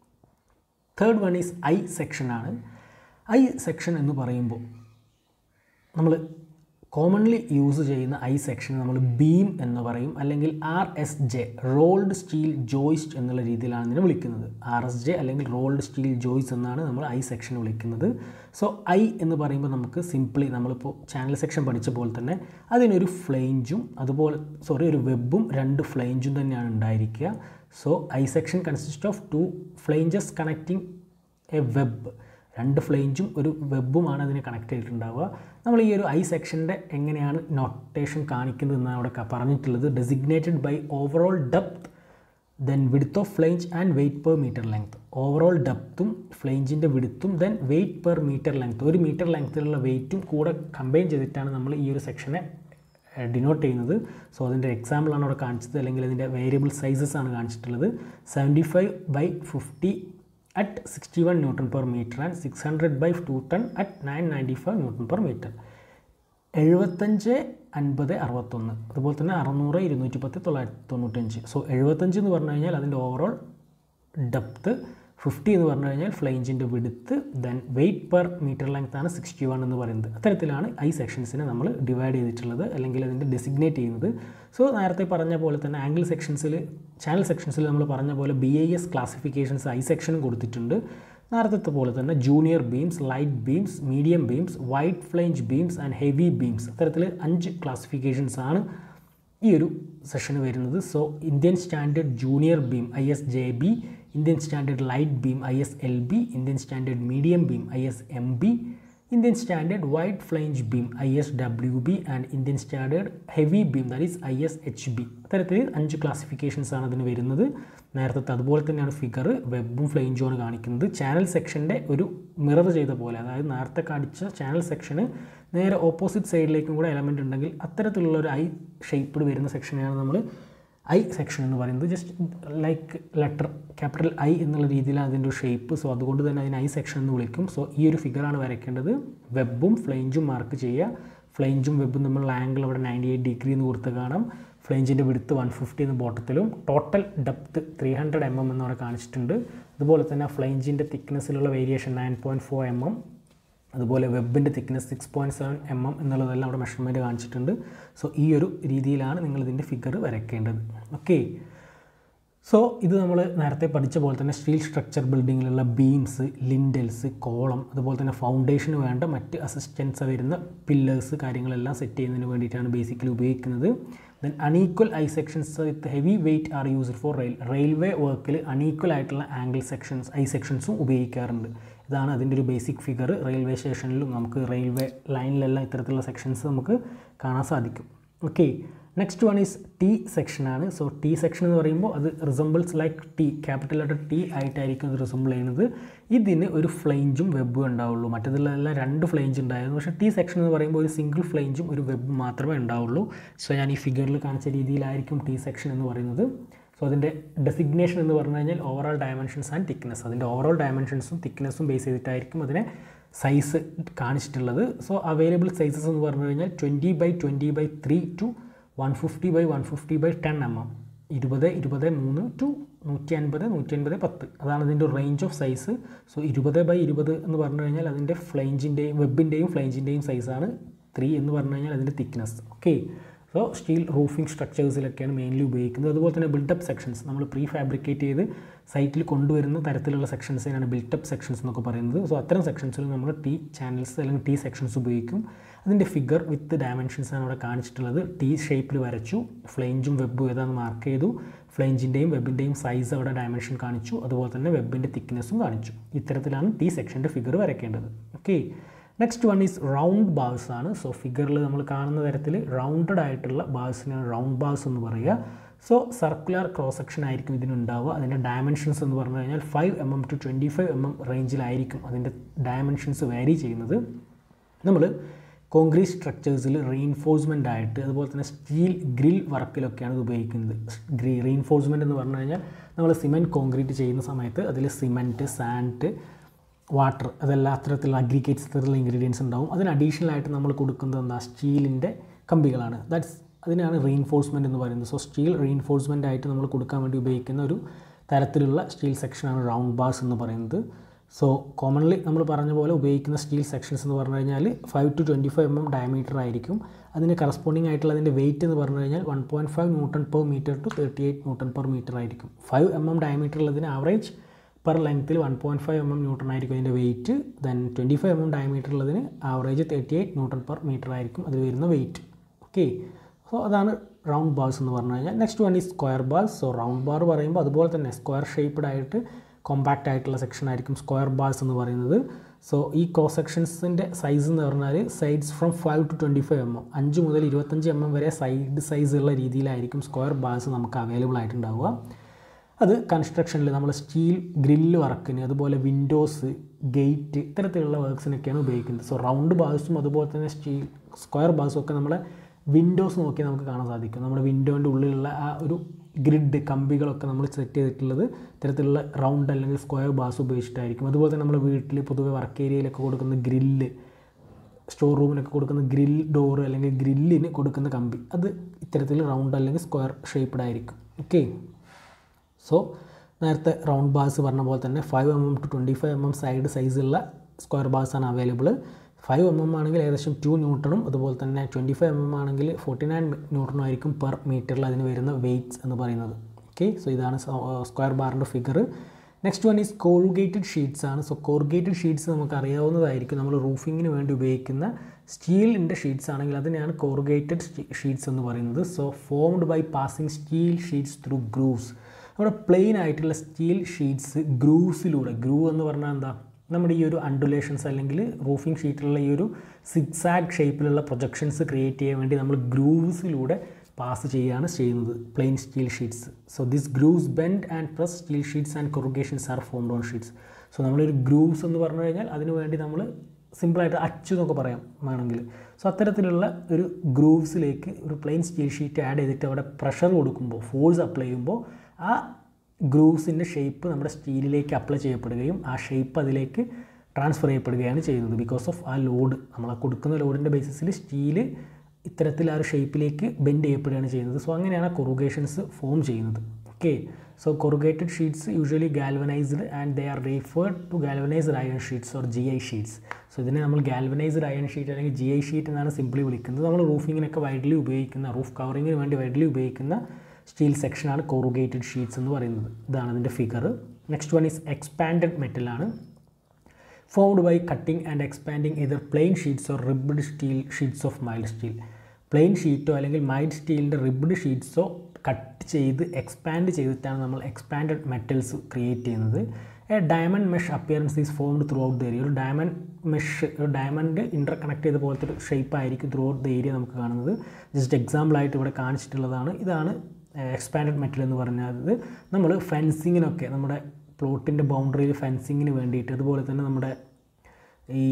[SPEAKER 1] third one is I സെക്ഷനാണ് ഐ സെക്ഷൻ എന്ന് പറയുമ്പോൾ നമ്മൾ കോമൺലി യൂസ് ചെയ്യുന്ന ഐ സെക്ഷൻ നമ്മൾ ബീം എന്ന് പറയും അല്ലെങ്കിൽ R S J rolled steel joist എന്നുള്ള രീതിയിലാണ് ഇതിനെ വിളിക്കുന്നത് ആർ എസ് ജെ അല്ലെങ്കിൽ റോൾഡ് സ്റ്റീൽ ജോയിസ് എന്നാണ് നമ്മൾ ഐ സെക്ഷൻ വിളിക്കുന്നത് സോ ഐ എന്ന് പറയുമ്പോൾ നമുക്ക് സിംപ്ലി നമ്മളിപ്പോൾ ചാനൽ സെക്ഷൻ പഠിച്ച പോലെ തന്നെ അതിനൊരു ഫ്ലെയിഞ്ചും അതുപോലെ സോറി ഒരു വെബും രണ്ട് ഫ്ലെയിഞ്ചും തന്നെയാണ് ഉണ്ടായിരിക്കുക so I section consist of two flanges connecting a web രണ്ട് ഫ്ലെയിഞ്ചും ഒരു വെബുമാണ് അതിന് കണക്ട് ചെയ്തിട്ടുണ്ടാവുക നമ്മൾ ഈ ഒരു ഐ സെക്ഷൻ്റെ എങ്ങനെയാണ് നൊട്ടേഷൻ കാണിക്കുന്നത് എന്നാണ് അവിടെ ക- പറഞ്ഞിട്ടുള്ളത് designated by overall depth then width of flange and weight per metre length overall ഡെപ്തും ഫ്ലെയിഞ്ചിൻ്റെ വിടുത്തും then weight per metre length ഒരു മീറ്റർ ലെങ്ത്തിലുള്ള വെയിറ്റും കൂടെ കമ്പൈൻ ചെയ്തിട്ടാണ് നമ്മൾ ഈ ഒരു സെക്ഷനെ ഡിനോട്ട് ചെയ്യുന്നത് സോ അതിൻ്റെ എക്സാമ്പിളാണ് അവിടെ കാണിച്ചത് അല്ലെങ്കിൽ അതിൻ്റെ വേരിയബിൾ സൈസസ് ആണ് കാണിച്ചിട്ടുള്ളത് seventy five by fifty at sixty one newton per metre and six hundred by two ten at nine ninety five newton per metre എഴുപത്തഞ്ച് അൻപത് അറുപത്തൊന്ന് അതുപോലെ തന്നെ അറുന്നൂറ് ഇരുന്നൂറ്റി പത്ത് തൊള്ളായിരത്തി തൊണ്ണൂറ്റഞ്ച് സോ എഴുപത്തഞ്ച് എന്ന് പറഞ്ഞു കഴിഞ്ഞാൽ അതിൻ്റെ ഓവറോൾ ഡെപ്ത്ത് ഫിഫ്റ്റി എന്ന് പറഞ്ഞു കഴിഞ്ഞാൽ ഫ്ലെയിഞ്ചിൻ്റെ width then weight per metre length ആണ് സിക്സ്റ്റി വൺ എന്ന് പറയുന്നത് അത്തരത്തിലാണ് ഐ സെക്ഷൻസിനെ നമ്മൾ ഡിവൈഡ് ചെയ്തിട്ടുള്ളത് അല്ലെങ്കിൽ അതിൻ്റെ ഡെസിഗ്നേറ്റ് ചെയ്യുന്നത് സോ നേരത്തെ പറഞ്ഞ പോലെ തന്നെ ആംഗിൾ സെക്ഷൻസിൽ ചാനൽ സെക്ഷൻസിൽ നമ്മൾ പറഞ്ഞ പോലെ B I S classifications I സെക്ഷനും കൊടുത്തിട്ടുണ്ട് നേരത്തെ പോലെ തന്നെ junior beams light beams medium beams wide flange beams and heavy beams അത്തരത്തിൽ അഞ്ച് ക്ലാസിഫിക്കേഷൻസ് ആണ് ഈ ഒരു സെഷന് വരുന്നത് so Indian standard junior beam I S J B Indian standard light beam I S L B Indian standard medium beam I S M B Indian standard wide flange beam I S W B and Indian standard heavy beam that is I S H B അത്തരത്തിൽ അഞ്ച് classifications ആണ് അതിന് വരുന്നത് നേരത്തെ അതുപോലെ തന്നെയാണ് figure വെബും ഫ്ലെയിഞ്ചും ആണ് കാണിക്കുന്നത് ചാനൽ സെക്ഷൻ്റെ ഒരു മിറർ ചെയ്ത പോലെ അതായത് നേരത്തെ കാണിച്ച ചാനൽ സെക്ഷന് നേരെ ഓപ്പോസിറ്റ് സൈഡിലേക്കും കൂടെ എലമെൻ്റ് ഉണ്ടെങ്കിൽ അത്തരത്തിലുള്ള ഒരു ഐ ഷേപ്പിഡ് വരുന്ന സെക്ഷനെയാണ് നമ്മൾ ഐ സെക്ഷൻ എന്ന് പറയുന്നത് just like letter capital I എന്നുള്ള രീതിയിലാണ് അതിൻ്റെ ഒരു ഷേപ്പ് സോ അതുകൊണ്ട് തന്നെ അതിന് ഐ സെക്ഷൻ എന്ന് വിളിക്കും സോ ഈ ഒരു ഫിഗറാണ് വരയ്ക്കേണ്ടത് വെബും ഫ്ലെയിഞ്ചും മാർക്ക് ചെയ്യുക ഫ്ലെയിഞ്ചും വെബും തമ്മിലുള്ള ആംഗിൾ അവിടെ നയൻറ്റി എയ്റ്റ് ഡിഗ്രി എന്ന് കൊടുത്ത് കാണാം ഫ്ലെയിഞ്ചിൻ്റെ വിടുത്ത് വൺ ഫിഫ്റ്റി എന്ന് ബോട്ടത്തിലും total depth three hundred M M എന്നവിടെ കാണിച്ചിട്ടുണ്ട് അതുപോലെ തന്നെ ഫ്ലെയിഞ്ചിൻ്റെ തിക്നെസ്സിലുള്ള variation nine point four M M അതുപോലെ വെബിൻ്റെ thickness six point seven M M എന്നുള്ളതെല്ലാം അവിടെ മെഷർമെൻറ്റ് കാണിച്ചിട്ടുണ്ട് സോ ഈ ഒരു രീതിയിലാണ് നിങ്ങൾ ഇതിൻ്റെ ഫിഗർ വരയ്ക്കേണ്ടത് ഓക്കെ സോ ഇത് നമ്മൾ നേരത്തെ പഠിച്ച പോലെ തന്നെ സ്റ്റീൽ സ്ട്രക്ചർ ബിൽഡിങ്ങിലുള്ള ബീംസ് ലിൻഡൽസ് കോളം അതുപോലെ തന്നെ ഫൗണ്ടേഷന് വേണ്ട മറ്റ് അസിസ്റ്റൻസ് വരുന്ന പില്ലേഴ്സ് കാര്യങ്ങളെല്ലാം സെറ്റ് ചെയ്യുന്നതിന് വേണ്ടിയിട്ടാണ് ബേസിക്കലി ഉപയോഗിക്കുന്നത് then unequal I sections with heavy weight are used for rail railway വർക്കിൽ അണീക്വൽ ആയിട്ടുള്ള ആംഗിൾ സെക്ഷൻസ് ഐ സെക്ഷൻസും ഉപയോഗിക്കാറുണ്ട് ഇതാണ് അതിൻ്റെ ഒരു ബേസിക് ഫിഗർ റെയിൽവേ സ്റ്റേഷനിലും നമുക്ക് റെയിൽവേ ലൈനിലെല്ലാം ഇത്തരത്തിലുള്ള സെക്ഷൻസ് നമുക്ക് കാണാൻ സാധിക്കും okay next one is T സെക്ഷനാണ് സോ ടി സെക്ഷൻ എന്ന് പറയുമ്പോൾ അത് resembles like T capital letter T ആയിട്ടായിരിക്കും ഇത് റിസംബിൾ ചെയ്യുന്നത് ഇതിന് ഒരു ഫ്ലെയിഞ്ചും വെബും ഉണ്ടാവുള്ളൂ മറ്റേതിലെല്ലാം രണ്ട് ഫ്ലെയിഞ്ച് ഉണ്ടായിരുന്നു പക്ഷേ ടി സെക്ഷൻ എന്ന് പറയുമ്പോൾ ഒരു സിംഗിൾ ഫ്ലെയിഞ്ചും ഒരു വെബും മാത്രമേ ഉണ്ടാവുള്ളൂ സോ ഞാൻ ഈ ഫിഗറിൽ കാണിച്ച രീതിയിലായിരിക്കും ടി സെക്ഷൻ എന്ന് പറയുന്നത് സോ അതിൻ്റെ ഡെസിഗ്നേഷൻ എന്ന് പറഞ്ഞു കഴിഞ്ഞാൽ ഓവറോൾ ഡയമെൻഷൻസ് ആൻഡ് തിക്നെസ് അതിൻ്റെ ഓവറോൾ ഡയമെൻഷൻസും തിക്നെസ്സും ബേസ് ചെയ്തിട്ടായിരിക്കും അതിനെ സൈസ് കാണിച്ചിട്ടുള്ളത് സോ അവൈലബിൾ സൈസസ് എന്ന് പറഞ്ഞു കഴിഞ്ഞാൽ twenty by twenty by three to one fifty by one fifty by ten M M ഇരുപത് ഇരുപത് മൂന്ന് ടു നൂറ്റി അൻപത് നൂറ്റി അൻപത് പത്ത് അതാണ് അതിൻ്റെ റേഞ്ച് ഓഫ് സൈസ് സോ ഇരുപത് ബൈ ഇരുപത് എന്ന് പറഞ്ഞു കഴിഞ്ഞാൽ അതിൻ്റെ ഫ്ലെയിഞ്ചിൻ്റെയും വെബിൻ്റെയും ഫ്ലെയിഞ്ചിൻ്റെയും സൈസാണ് ത്രീ എന്ന് പറഞ്ഞു കഴിഞ്ഞാൽ അതിൻ്റെ thickness okay so steel roofing സ്ട്രക്ചേഴ്സിലൊക്കെയാണ് മെയിൻലി ഉപയോഗിക്കുന്നത് അതുപോലെ തന്നെ ബിൽഡപ്പ് സെക്ഷൻസ് നമ്മൾ പ്രീ ഫാബ്രിക്കേറ്റ് ചെയ്ത് സൈറ്റിൽ കൊണ്ടുവരുന്ന തരത്തിലുള്ള സെക്ഷൻസിനാണ് ബിൽഡപ്പ് സെക്ഷൻസ് എന്നൊക്കെ പറയുന്നത് സോ അത്തരം സെക്ഷൻസിൽ നമ്മൾ ടി ചാനൽസ് അല്ലെങ്കിൽ ടി സെക്ഷൻസ് ഉപയോഗിക്കും അതിൻ്റെ ഫിഗർ വിത്ത് ഡയമെൻഷൻസ് ആണ് അവിടെ കാണിച്ചിട്ടുള്ളത് ടി ഷേപ്പിൽ വരച്ചു ഫ്ലെയിഞ്ചും വെബും ഏതാണെന്ന് മാർക്ക് ചെയ്തു ഫ്ലെയിഞ്ചിൻ്റെയും വെബിൻ്റെയും സൈസ് അവിടെ ഡയമെൻഷൻ കാണിച്ചു അതുപോലെ തന്നെ വെബിൻ്റെ തിക്നെസ്സും കാണിച്ചു ഇത്തരത്തിലാണ് ടി സെക്ഷൻ്റെ ഫിഗർ വരയ്ക്കേണ്ടത് okay next one is round bars ആണ് സോ ഫിഗറിൽ നമ്മൾ കാണുന്ന തരത്തിൽ റൗണ്ടഡ് ആയിട്ടുള്ള ബാൾസിനാണ് റൗണ്ട് ബാൾസ് എന്ന് പറയുക സോ സർക്കുലർ ക്രോസ് സെക്ഷൻ ആയിരിക്കും ഇതിനുണ്ടാവുക അതിൻ്റെ ഡയമെൻഷൻസ് എന്ന് പറഞ്ഞു കഴിഞ്ഞാൽ five M M to twenty five M M റേഞ്ചിലായിരിക്കും അതിൻ്റെ ഡയമെൻഷൻസ് വാരി ചെയ്യുന്നത് നമ്മൾ കോൺക്രീറ്റ് സ്ട്രക്ചേഴ്സിൽ റീഇൻഫോഴ്സ്മെൻ്റ് ആയിട്ട് അതുപോലെ തന്നെ സ്റ്റീൽ ഗ്രിൽ വർക്കിലൊക്കെയാണ് ഇത് ഉപയോഗിക്കുന്നത് ഗ്രീ റീഇൻഫോഴ്സ്മെൻ്റ് എന്ന് പറഞ്ഞു കഴിഞ്ഞാൽ നമ്മൾ സിമെൻറ്റ് കോൺക്രീറ്റ് ചെയ്യുന്ന സമയത്ത് അതിൽ സിമെൻറ്റ് സാൻഡ് വാട്ടർ അതെല്ലാം അത്തരത്തിലുള്ള അഗ്രിഗേറ്റ്സ് ഇത്തരത്തിലുള്ള ഇൻഗ്രീഡിയൻസ് ഉണ്ടാവും അതിന് അഡീഷണൽ ആയിട്ട് നമ്മൾ കൊടുക്കുന്നത് എന്താ സ്റ്റീലിൻ്റെ കമ്പികളാണ് ദാറ്റ്സ് അതിനാണ് റീഇൻഫോഴ്സ്മെൻറ്റ് എന്ന് പറയുന്നത് സോ സ്റ്റീൽ റീഇൻഫോഴ്സ്മെൻ്റ് ആയിട്ട് നമ്മൾ കൊടുക്കാൻ വേണ്ടി ഉപയോഗിക്കുന്ന ഒരു തരത്തിലുള്ള സ്റ്റീൽ സെക്ഷനാണ് റൗണ്ട് ബാർസ് എന്ന് പറയുന്നത് സോ കോമൺലി നമ്മൾ പറഞ്ഞ പോലെ ഉപയോഗിക്കുന്ന സ്റ്റീൽ സെക്ഷൻസ് എന്ന് പറഞ്ഞു കഴിഞ്ഞാൽ five to twenty five M M diameter ആയിരിക്കും അതിന് കറസ്പോണ്ടിങ് ആയിട്ടുള്ള അതിൻ്റെ വെയിറ്റ് എന്ന് പറഞ്ഞു കഴിഞ്ഞാൽ one point five newton per metre to thirty eight newton per metre ആയിരിക്കും ഫൈവ് എം എം ഡയമീറ്റർ ഉള്ളതിന് ആവറേജ് പെർ ലെങ്ത്തിൽ one point five M M newton ആയിരിക്കും അതിൻ്റെ weight then twenty five M M diameter ഉള്ളതിന് average thirty eight newton per metre ആയിരിക്കും അതിൽ വരുന്ന weight okay so അതാണ് റൗണ്ട് ബാർസ് എന്ന് പറഞ്ഞു കഴിഞ്ഞാൽ നെക്സ്റ്റ് വൺ ഈ square bars so round bar പറയുമ്പോൾ അതുപോലെ തന്നെ സ്ക്വയർ ഷേപ്പ്ഡ് ആയിട്ട് കോമ്പാക്റ്റ് ആയിട്ടുള്ള സെക്ഷൻ ആയിരിക്കും സ്ക്വയർ ബാർസ് എന്ന് പറയുന്നത് സോ ഈ ക്രോസ് സെക്ഷൻസിൻ്റെ സൈസ് എന്ന് പറഞ്ഞാൽ sides from five to twenty five M M അഞ്ച് മുതൽ ഇരുപത്തഞ്ച് എം എം വരെ സൈഡ് സൈസ് ഉള്ള രീതിയിലായിരിക്കും സ്ക്വയർ ബാർസ് നമുക്ക് അവൈലബിൾ ആയിട്ടുണ്ടാവുക അത് കൺസ്ട്രക്ഷനിൽ നമ്മൾ സ്റ്റീൽ ഗ്രില്ല് വർക്കിന് അതുപോലെ വിൻഡോസ് ഗേറ്റ് ഇത്തരത്തിലുള്ള വർക്ക്സിനൊക്കെയാണ് ഉപയോഗിക്കുന്നത് സോ റൗണ്ട് ബാർസും അതുപോലെ തന്നെ സ്റ്റീൽ സ്ക്വയർ ബാർസും ഒക്കെ നമ്മളെ വിൻഡോസ് നോക്കി നമുക്ക് കാണാൻ സാധിക്കും നമ്മുടെ വിൻഡോൻ്റെ ഉള്ളിലുള്ള ആ ഒരു ഗ്രിഡ് കമ്പികളൊക്കെ നമ്മൾ സെറ്റ് ചെയ്തിട്ടുള്ളത് ഇത്തരത്തിലുള്ള റൗണ്ട് അല്ലെങ്കിൽ സ്ക്വയർ ബാസ് ഉപയോഗിച്ചിട്ടായിരിക്കും അതുപോലെ തന്നെ നമ്മുടെ വീട്ടിൽ പൊതുവെ വർക്ക് ഏരിയയിലൊക്കെ കൊടുക്കുന്ന ഗ്രില്ല് സ്റ്റോർ റൂമിലൊക്കെ കൊടുക്കുന്ന ഗ്രിൽ ഡോറ് അല്ലെങ്കിൽ ഗ്രില്ലിന് കൊടുക്കുന്ന കമ്പി അത് ഇത്തരത്തിൽ റൗണ്ട് അല്ലെങ്കിൽ സ്ക്വയർ ഷേപ്പ്ഡ് ആയിരിക്കും ഓക്കെ സോ നേരത്തെ റൗണ്ട് ബാസ് പറഞ്ഞ പോലെ തന്നെ five M M to twenty five M M side സൈസുള്ള സ്ക്വയർ ബാസാണ് അവൈലബിൾ ഫൈവ് എം എം ആണെങ്കിൽ ഏകദേശം ടു ന്യൂട്ടണും അതുപോലെ തന്നെ ട്വൻറ്റി ഫൈവ് എം എം ആണെങ്കിൽ ഫോർട്ടി നയൻ ന്യൂട്ടണും ആയിരിക്കും പെർ മീറ്ററിൽ അതിന് വരുന്ന വെയ്റ്റ്സ് എന്ന് പറയുന്നത് ഓക്കെ സോ ഇതാണ് സ്ക്വയർ ബാറിൻ്റെ figure next one is corrugated sheets ആണ് സോ കോർഗേറ്റഡ് ഷീറ്റ്സ് നമുക്ക് അറിയാവുന്നതായിരിക്കും നമ്മൾ റൂഫിങ്ങിന് വേണ്ടി ഉപയോഗിക്കുന്ന സ്റ്റീലിൻ്റെ ഷീറ്റ്സ് ആണെങ്കിൽ അതിനെയാണ് കോർഗേറ്റഡ് ഷീറ്റ്സ് എന്ന് പറയുന്നത് so formed by passing steel sheets through grooves നമ്മുടെ പ്ലെയിൻ ആയിട്ടുള്ള സ്റ്റീൽ ഷീറ്റ്സ് ഗ്രൂവ്സിലൂടെ ഗ്രൂ എന്ന് പറഞ്ഞാൽ എന്താ നമ്മുടെ ഈ ഒരു അണ്ടുലേഷൻസ് അല്ലെങ്കിൽ റൂഫിംഗ് ഷീറ്റിലുള്ള ഈ ഒരു സിക്സാഗ് ഷേപ്പിലുള്ള പ്രൊജക്ഷൻസ് ക്രിയേറ്റ് ചെയ്യാൻ വേണ്ടി നമ്മൾ ഗ്രൂവ്സിലൂടെ പാസ് ചെയ്യുകയാണ് ചെയ്യുന്നത് plain steel sheets so this grooves bend and press steel sheets and corrugations are formed on sheets so നമ്മളൊരു ഗ്രൂവ്സ് എന്ന് പറഞ്ഞു കഴിഞ്ഞാൽ അതിന് വേണ്ടി നമ്മൾ സിമ്പിളായിട്ട് അച്ചു എന്നൊക്കെ പറയാം വേണമെങ്കിൽ സോ അത്തരത്തിലുള്ള ഒരു ഗ്രൂവ്സിലേക്ക് ഒരു പ്ലെയിൻ സ്റ്റീൽ ഷീറ്റ് ആഡ് ചെയ്തിട്ട് അവിടെ പ്രഷർ കൊടുക്കുമ്പോൾ ഫോഴ്സ് അപ്ലൈ ചെയ്യുമ്പോൾ ആ ഗ്രൂവ്സിൻ്റെ ഷേപ്പ് നമ്മുടെ സ്റ്റീലിലേക്ക് അപ്ലൈ ചെയ്യപ്പെടുകയും ആ ഷേപ്പ് അതിലേക്ക് ട്രാൻസ്ഫർ ചെയ്യപ്പെടുകയാണ് ചെയ്യുന്നത് ബിക്കോസ് ഓഫ് ആ ലോഡ് നമ്മൾ ആ കൊടുക്കുന്ന ലോഡിൻ്റെ ബേസിസിൽ സ്റ്റീല് ഇത്തരത്തിൽ ആ ഒരു ഷേപ്പിലേക്ക് ബെൻഡ് ചെയ്യപ്പെടുകയാണ് ചെയ്യുന്നത് സോ അങ്ങനെയാണ് കൊറുഗേഷൻസ് ഫോം ചെയ്യുന്നത് okay so corrugated sheets usually galvanised and they are referred to galvanised iron sheets or G I sheets so ഇതിനെ നമ്മൾ ഗാൽവനൈസ്ഡ് അയൺ ഷീറ്റ് അല്ലെങ്കിൽ ജി ഐ ഷീറ്റ് എന്നാണ് സിംപ്ലി വിളിക്കുന്നത് നമ്മൾ റൂഫിങ്ങിനൊക്കെ വൈഡ്ലി ഉപയോഗിക്കുന്ന റൂഫ് കവറിങ്ങിന് വേണ്ടി വൈഡ്ലി ഉപയോഗിക്കുന്ന സ്റ്റീൽ സെക്ഷനാണ് കോറുഗേറ്റഡ് ഷീറ്റ്സ് എന്ന് പറയുന്നത് ഇതാണ് അതിൻ്റെ figure next one is expanded മെറ്റലാണ് formed by cutting and expanding either plain sheets or ribbed steel sheets of mild steel plain ഷീറ്റോ അല്ലെങ്കിൽ മൈൽഡ് സ്റ്റീലിൻ്റെ റിബ്ഡ് ഷീറ്റ്സോ കട്ട് ചെയ്ത് എക്സ്പാൻഡ് ചെയ്തിട്ടാണ് നമ്മൾ എക്സ്പാൻഡഡ് മെറ്റൽസ് ക്രിയേറ്റ് ചെയ്യുന്നത് a diamond mesh appearance is formed throughout the area ഒരു diamond mesh ഒരു ഡയമണ്ട് ഇൻ്റർ കണക്ട് ചെയ്ത പോലത്തെ ഒരു ഷേപ്പ് ആയിരിക്കും ത്രൂ ഔട്ട് ദ ഏരിയ നമുക്ക് കാണുന്നത് ജസ്റ്റ് എക്സാമ്പിളായിട്ട് ഇവിടെ കാണിച്ചിട്ടുള്ളതാണ് ഇതാണ് എക്സ്പാൻഡഡ് മെറ്റൽ എന്ന് പറഞ്ഞത് നമ്മൾ ഫെൻസിങ്ങിനൊക്കെ നമ്മുടെ പ്ലോട്ടിൻ്റെ ബൗണ്ടറിയിൽ ഫെൻസിങ്ങിന് വേണ്ടിയിട്ട് അതുപോലെ തന്നെ നമ്മുടെ ഈ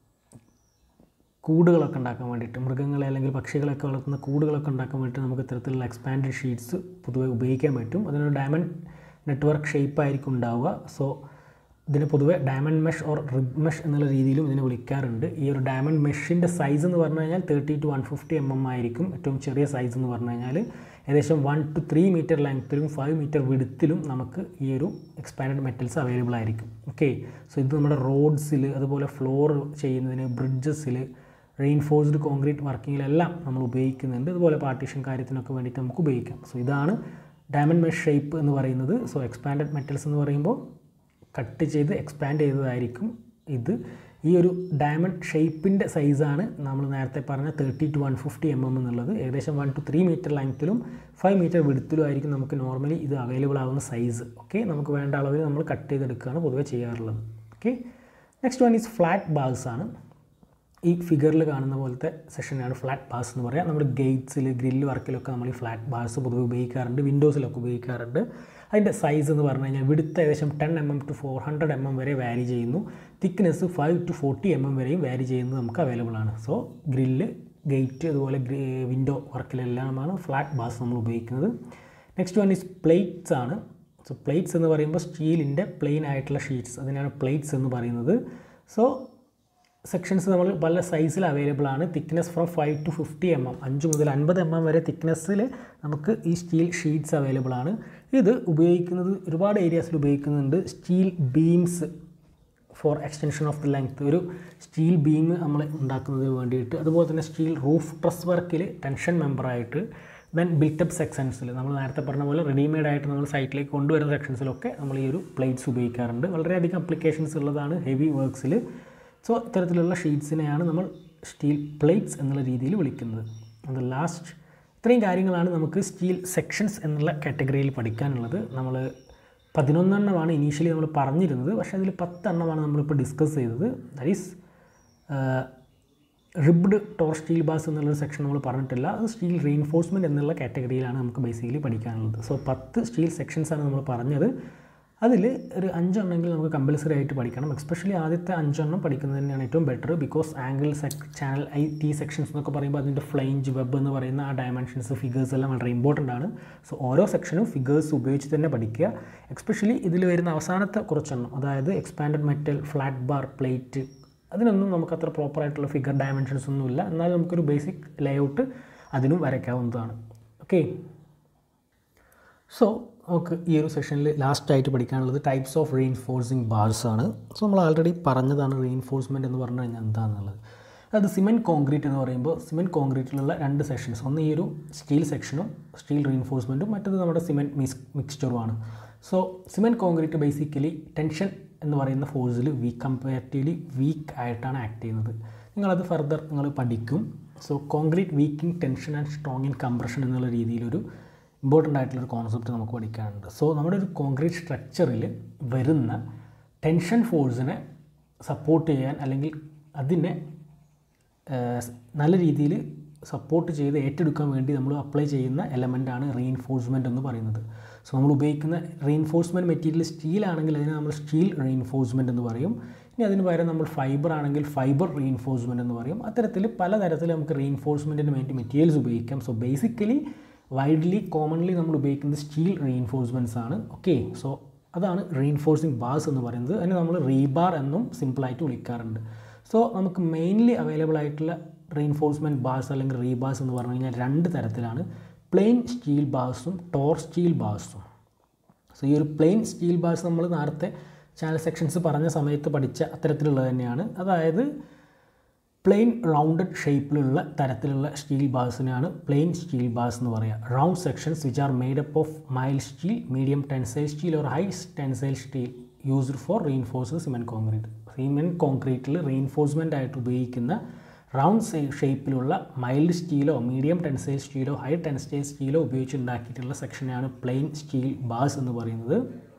[SPEAKER 1] കൂടുകളൊക്കെ ഉണ്ടാക്കാൻ വേണ്ടിയിട്ട് മൃഗങ്ങളെ അല്ലെങ്കിൽ പക്ഷികളൊക്കെ വളർത്തുന്ന കൂടുകളൊക്കെ ഉണ്ടാക്കാൻ വേണ്ടിയിട്ട് നമുക്ക് ഇത്തരത്തിലുള്ള എക്സ്പാൻഡഡ് ഷീറ്റ്സ് പൊതുവെ ഉപയോഗിക്കാൻ പറ്റും അതിനൊരു ഡയമണ്ട് നെറ്റ്വർക്ക് ഷേപ്പ് ആയിരിക്കും ഉണ്ടാവുക സോ ഇതിന് പൊതുവെ diamond mesh or rib mesh എന്നുള്ള രീതിയിലും ഇതിനെ വിളിക്കാറുണ്ട് ഈ ഒരു ഡയമണ്ട് മെഷിൻ്റെ സൈസ് എന്ന് പറഞ്ഞു കഴിഞ്ഞാൽ thirty two one fifty M M ആയിരിക്കും ഏറ്റവും ചെറിയ സൈസ് എന്ന് പറഞ്ഞു കഴിഞ്ഞാൽ ഏകദേശം വൺ ടു ത്രീ മീറ്റർ ലെങ്ത്തിലും ഫൈവ് മീറ്റർ വിടുത്തിലും നമുക്ക് ഈ ഒരു എക്സ്പാൻഡഡ് മെറ്റൽസ് അവൈലബിൾ ആയിരിക്കും ഓക്കെ സോ ഇത് നമ്മുടെ റോഡ്സിൽ അതുപോലെ ഫ്ലോർ ചെയ്യുന്നതിന് ബ്രിഡ്ജസിൽ റെയിൻഫോഴ്സ്ഡ് കോൺക്രീറ്റ് വർക്കിങ്ങിലെല്ലാം നമ്മൾ ഉപയോഗിക്കുന്നുണ്ട് അതുപോലെ പാർട്ടീഷൻ കാര്യത്തിനൊക്കെ വേണ്ടിയിട്ട് നമുക്ക് ഉപയോഗിക്കാം സോ ഇതാണ് ഡയമണ്ട് മെഷ് ഷേപ്പ് എന്ന് പറയുന്നത് സോ എക്സ്പാൻഡഡ് മെറ്റൽസ് എന്ന് പറയുമ്പോൾ കട്ട് ചെയ്ത് എക്സ്പാൻഡ് ചെയ്തതായിരിക്കും ഇത് ഈ ഒരു ഡയമണ്ട് ഷേപ്പിൻ്റെ സൈസാണ് നമ്മൾ നേരത്തെ പറഞ്ഞ thirty two one fifty M M എന്നുള്ളത് ഏകദേശം വൺ ടു ത്രീ മീറ്റർ ലെങ്ത്തിലും ഫൈവ് മീറ്റർ വിടുത്തിലും ആയിരിക്കും നമുക്ക് നോർമലി ഇത് അവൈലബിൾ ആവുന്ന സൈസ് ഓക്കെ നമുക്ക് വേണ്ട അളവിൽ നമ്മൾ കട്ട് ചെയ്തെടുക്കുകയാണ് പൊതുവെ ചെയ്യാറുള്ളത് okay next one is flat bars ആണ് ഈ ഫിഗറിൽ കാണുന്ന പോലത്തെ സെഷനാണ് ഫ്ലാറ്റ് ബാസ് എന്ന് പറയുക നമ്മുടെ ഗേറ്റ്സിൽ ഗ്രില്ല് വർക്കിലൊക്കെ നമ്മൾ ഈ ഫ്ലാറ്റ് ബാസ് പൊതുവെ ഉപയോഗിക്കാറുണ്ട് വിൻഡോസിലൊക്കെ ഉപയോഗിക്കാറുണ്ട് അതിൻ്റെ സൈസ് എന്ന് പറഞ്ഞു കഴിഞ്ഞാൽ വിടുത്ത് ഏകദേശം ten M M to four hundred M M വരെ വാരി ചെയ്യുന്നു thickness five to forty M M വരെയും വാരി ചെയ്യുന്നത് നമുക്ക് അവൈലബിൾ ആണ് സോ ഗ്രില്ല് ഗേറ്റ് അതുപോലെ വിൻഡോ വർക്കിലെല്ലാമാണ് ഫ്ലാറ്റ് ബാസ് നമ്മൾ ഉപയോഗിക്കുന്നത് നെക്സ്റ്റ് വൺ ഈസ് പ്ലേറ്റ്സ് ആണ് സോ പ്ലേറ്റ്സ് എന്ന് പറയുമ്പോൾ സ്റ്റീലിൻ്റെ പ്ലെയിൻ ആയിട്ടുള്ള ഷീറ്റ്സ് അതിനാണ് പ്ലേറ്റ്സ് എന്ന് പറയുന്നത് സോ സെക്ഷൻസ് നമ്മൾ പല സൈസിൽ അവൈലബിൾ ആണ് thickness from five to fifty M M അഞ്ച് മുതൽ അൻപത് എം എം വരെ തിക്നെസ്സിൽ നമുക്ക് ഈ സ്റ്റീൽ ഷീറ്റ്സ് അവൈലബിൾ ആണ് ഇത് ഉപയോഗിക്കുന്നത് ഒരുപാട് ഏരിയാസിൽ ഉപയോഗിക്കുന്നുണ്ട് steel beams for extension of the length ഒരു സ്റ്റീൽ ബീം നമ്മൾ ഉണ്ടാക്കുന്നതിന് വേണ്ടിയിട്ട് അതുപോലെ തന്നെ സ്റ്റീൽ റൂഫ് ട്രസ് വർക്കിൽ ടെൻഷൻ മെമ്പറായിട്ട് ദെൻ ബിൽട്ടപ്പ് സെക്ഷൻസിൽ നമ്മൾ നേരത്തെ പറഞ്ഞ പോലെ റെഡിമെയ്ഡ് ആയിട്ട് നമ്മൾ സൈറ്റിലേക്ക് കൊണ്ടുവരുന്ന സെക്ഷൻസിലൊക്കെ നമ്മൾ ഈ ഒരു പ്ലേറ്റ്സ് ഉപയോഗിക്കാറുണ്ട് വളരെയധികം അപ്ലിക്കേഷൻസ് ഉള്ളതാണ് ഹെവി വർക്ക്സിൽ സോ ഇത്തരത്തിലുള്ള ഷീറ്റ്സിനെയാണ് നമ്മൾ സ്റ്റീൽ പ്ലേറ്റ്സ് എന്നുള്ള രീതിയിൽ വിളിക്കുന്നത് അത് ലാസ്റ്റ് ഇത്രയും കാര്യങ്ങളാണ് നമുക്ക് സ്റ്റീൽ സെക്ഷൻസ് എന്നുള്ള കാറ്റഗറിയിൽ പഠിക്കാനുള്ളത് നമ്മൾ പതിനൊന്നെണ്ണമാണ് ഇനീഷ്യലി നമ്മൾ പറഞ്ഞിരുന്നത് പക്ഷേ അതിൽ പത്തെണ്ണമാണ് നമ്മളിപ്പോൾ ഡിസ്കസ് ചെയ്തത് that is ribbed tor steel bars എന്നുള്ളൊരു സെക്ഷൻ നമ്മൾ പറഞ്ഞിട്ടില്ല അത് സ്റ്റീൽ റീൻഫോഴ്സ്മെൻറ്റ് എന്നുള്ള കാറ്റഗറിയിലാണ് നമുക്ക് ബേസിക്കലി പഠിക്കാനുള്ളത് സോ പത്ത് സ്റ്റീൽ സെക്ഷൻസാണ് നമ്മൾ പറഞ്ഞത് അതിൽ ഒരു അഞ്ചെണ്ണമെങ്കിൽ നമുക്ക് കമ്പൽസറി ആയിട്ട് പഠിക്കണം എസ്പെഷ്യലി ആദ്യത്തെ അഞ്ചെണ്ണം പഠിക്കുന്നത് തന്നെയാണ് ഏറ്റവും better because angle sec channel I T sections എന്നൊക്കെ പറയുമ്പോൾ അതിൻ്റെ ഫ്ലൈഞ്ച് വെബ് എന്ന് പറയുന്ന ആ ഡയമെൻഷൻസ് ഫിഗേഴ്സ് എല്ലാം വളരെ ഇമ്പോർട്ടൻ്റ് ആണ് സോ ഓരോ സെക്ഷനും ഫിഗേഴ്സ് ഉപയോഗിച്ച് തന്നെ പഠിക്കുക എസ്പെഷ്യലി ഇതിൽ വരുന്ന അവസാനത്തെ കുറച്ചെണ്ണം അതായത് expanded metal flat bar plate അതിനൊന്നും നമുക്ക് അത്ര പ്രോപ്പറായിട്ടുള്ള ഫിഗർ ഡയമെൻഷൻസ് ഒന്നുമില്ല എന്നാൽ നമുക്കൊരു ബേസിക് ലേഔട്ട് അതിനും വരയ്ക്കാവുന്നതാണ് ഓക്കെ സോ നമുക്ക് ഈ ഒരു സെഷനിൽ ലാസ്റ്റായിട്ട് പഠിക്കാനുള്ളത് ടൈപ്സ് ഓഫ് റീഇൻഫോഴ്സിങ് ബാർസ് ആണ് സോ നമ്മൾ ആൾറെഡി പറഞ്ഞതാണ് റീഇൻഫോഴ്സ്മെൻറ്റ് എന്ന് പറഞ്ഞു കഴിഞ്ഞാൽ എന്താണെന്നുള്ളത് അത് സിമെൻറ്റ് കോൺക്രീറ്റ് എന്ന് പറയുമ്പോൾ സിമെൻറ്റ് കോൺക്രീറ്റിലുള്ള രണ്ട് സെക്ഷൻസ് ഒന്ന് ഈ ഒരു സ്റ്റീൽ സെക്ഷനും സ്റ്റീൽ റീഇൻഫോഴ്സ്മെൻറ്റും മറ്റത് നമ്മുടെ സിമെൻറ്റ് മിക്സ് മിക്സ്ചറുമാണ് so cement concrete basically tension എന്ന് പറയുന്ന ഫോഴ്സിൽ വീക്ക് കമ്പാരിറ്റീവ്ലി വീക്ക് ആയിട്ടാണ് ആക്ട് ചെയ്യുന്നത് നിങ്ങളത് ഫർദർ നിങ്ങൾ പഠിക്കും so concrete weaking tension and strong in compression എന്നുള്ള രീതിയിലൊരു ഇമ്പോർട്ടൻ്റ് ആയിട്ടുള്ളൊരു കോൺസെപ്റ്റ് നമുക്ക് പഠിക്കാനുണ്ട് സോ നമ്മുടെ ഒരു കോൺക്രീറ്റ് സ്ട്രക്ചറിൽ വരുന്ന ടെൻഷൻ ഫോഴ്സിനെ സപ്പോർട്ട് ചെയ്യാൻ അല്ലെങ്കിൽ അതിനെ നല്ല രീതിയിൽ സപ്പോർട്ട് ചെയ്ത് ഏറ്റെടുക്കാൻ വേണ്ടി നമ്മൾ അപ്ലൈ ചെയ്യുന്ന എലമെൻ്റാണ് റീഇൻഫോഴ്സ്മെൻറ്റ് എന്ന് പറയുന്നത് സോ നമ്മൾ ഉപയോഗിക്കുന്ന റീഇൻഫോഴ്സ്മെൻറ്റ് മെറ്റീരിയൽ സ്റ്റീൽ ആണെങ്കിൽ അതിനെ നമ്മൾ സ്റ്റീൽ റീഇൻഫോഴ്സ്മെൻറ്റ് എന്ന് പറയും ഇനി അതിന് പകരം നമ്മൾ ഫൈബർ ആണെങ്കിൽ ഫൈബർ റീഇൻഫോഴ്സ്മെൻറ്റ് എന്ന് പറയും അത്തരത്തിൽ പലതരത്തിൽ നമുക്ക് റീഇൻഫോഴ്സ്മെൻറ്റിന് വേണ്ടി മെറ്റീരിയൽസ് ഉപയോഗിക്കാം സോ ബേസിക്കലി വൈഡ്ലി കോമൺലി നമ്മൾ ഉപയോഗിക്കുന്നത് സ്റ്റീൽ റീഇൻഫോഴ്സ്മെൻറ്റ്സ് ആണ് ഓക്കെ സോ അതാണ് റീഇൻഫോഴ്സിങ് ബാർസ് എന്ന് പറയുന്നത് അതിനെ നമ്മൾ റീബാർ എന്നും സിമ്പിളായിട്ട് വിളിക്കാറുണ്ട് സോ നമുക്ക് മെയിൻലി അവൈലബിൾ ആയിട്ടുള്ള റീഇൻഫോഴ്സ്മെൻറ്റ് ബാർസ് അല്ലെങ്കിൽ റീബാർസ് എന്ന് പറഞ്ഞു കഴിഞ്ഞാൽ രണ്ട് തരത്തിലാണ് പ്ലെയിൻ സ്റ്റീൽ ബാർസും ടോർ സ്റ്റീൽ ബാർസും സോ ഈ ഒരു പ്ലെയിൻ സ്റ്റീൽ ബാർസ് നമ്മൾ നേരത്തെ ചാനൽ സെക്ഷൻസ് പറഞ്ഞ സമയത്ത് പഠിച്ച അത്തരത്തിലുള്ളത് തന്നെയാണ് അതായത് പ്ലെയിൻ റൗണ്ടഡ് ഷേപ്പിലുള്ള തരത്തിലുള്ള സ്റ്റീൽ ബാർസിനാണ് പ്ലെയിൻ സ്റ്റീൽ ബാർസ് എന്ന് പറയുക round sections which are made up of mild steel medium tensile steel or high tensile steel used for reinforced cement concrete cement കോൺക്രീറ്റിൽ റീഇൻഫോഴ്സ്മെൻ്റ് ആയിട്ട് ഉപയോഗിക്കുന്ന റൗണ്ട് ഷേപ്പിലുള്ള മൈൽഡ് സ്റ്റീലോ മീഡിയം ടെൻസൈൽ സ്റ്റീലോ high tensile സ്റ്റീലോ ഉപയോഗിച്ച് ഉണ്ടാക്കിയിട്ടുള്ള സെക്ഷനെയാണ് പ്ലെയിൻ സ്റ്റീൽ ബാർസ് എന്ന് പറയുന്നത്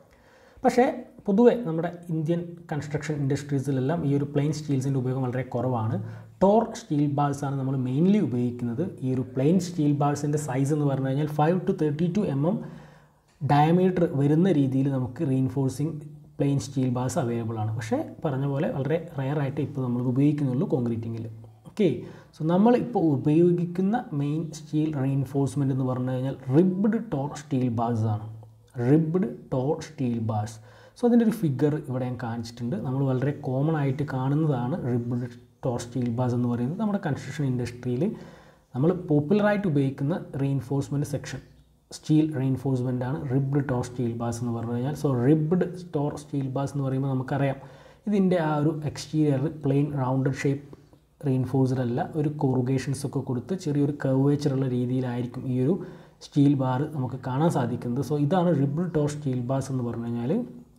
[SPEAKER 1] പക്ഷേ പൊതുവെ നമ്മുടെ ഇന്ത്യൻ കൺസ്ട്രക്ഷൻ ഇൻഡസ്ട്രീസിലെല്ലാം ഈ ഒരു പ്ലെയിൻ സ്റ്റീൽസിൻ്റെ ഉപയോഗം വളരെ കുറവാണ് ടോർ സ്റ്റീൽ ബാർസ് ആണ് നമ്മൾ മെയിൻലി ഉപയോഗിക്കുന്നത് ഈ ഒരു പ്ലെയിൻ സ്റ്റീൽ ബാർസിൻ്റെ സൈസ് എന്ന് പറഞ്ഞു കഴിഞ്ഞാൽ five to thirty two M M diameter വരുന്ന രീതിയിൽ നമുക്ക് reinforcing plain steel bars available ആണ് പക്ഷേ പറഞ്ഞ പോലെ വളരെ റയർ ആയിട്ട് ഇപ്പോൾ നമ്മൾ ഉപയോഗിക്കുന്നുള്ളൂ കോൺക്രീറ്റിങ്ങിൽ ഓക്കെ സോ നമ്മൾ ഇപ്പോൾ ഉപയോഗിക്കുന്ന മെയിൻ സ്റ്റീൽ റീഇൻഫോഴ്സ്മെൻറ്റ് എന്ന് പറഞ്ഞു കഴിഞ്ഞാൽ റിബ്ഡ് ടോർ സ്റ്റീൽ ബാർസ് ആണ് ribbed tor steel bars so അതിൻ്റെ ഒരു ഫിഗർ ഇവിടെ ഞാൻ കാണിച്ചിട്ടുണ്ട് നമ്മൾ വളരെ കോമൺ ആയിട്ട് കാണുന്നതാണ് റിബ്ഡ് ടോർ സ്റ്റീൽ ബാസ് എന്ന് പറയുന്നത് നമ്മുടെ കൺസ്ട്രക്ഷൻ ഇൻഡസ്ട്രിയിൽ നമ്മൾ പോപ്പുലറായിട്ട് ഉപയോഗിക്കുന്ന റീഇൻഫോഴ്സ്മെൻറ്റ് സെക്ഷൻ സ്റ്റീൽ റീഇൻഫോഴ്സ്മെൻ്റ് ആണ് റിബ്ഡ് ടോർ സ്റ്റീൽ ബാസ് എന്ന് പറഞ്ഞു കഴിഞ്ഞാൽ so ribbed tor steel bars എന്ന് പറയുമ്പോൾ നമുക്കറിയാം ഇതിൻ്റെ ആ ഒരു exterior plain rounded shape reinforced അല്ല ഒരു കോറുഗേഷൻസ് ഒക്കെ കൊടുത്ത് ചെറിയൊരു കർവേച്ചറുള്ള രീതിയിലായിരിക്കും ഈ ഒരു സ്റ്റീൽ ബാർ നമുക്ക് കാണാൻ സാധിക്കുന്നത് സോ ഇതാണ് റിബ്ഡ് ടോർ സ്റ്റീൽ ബാസ് എന്ന് പറഞ്ഞു കഴിഞ്ഞാൽ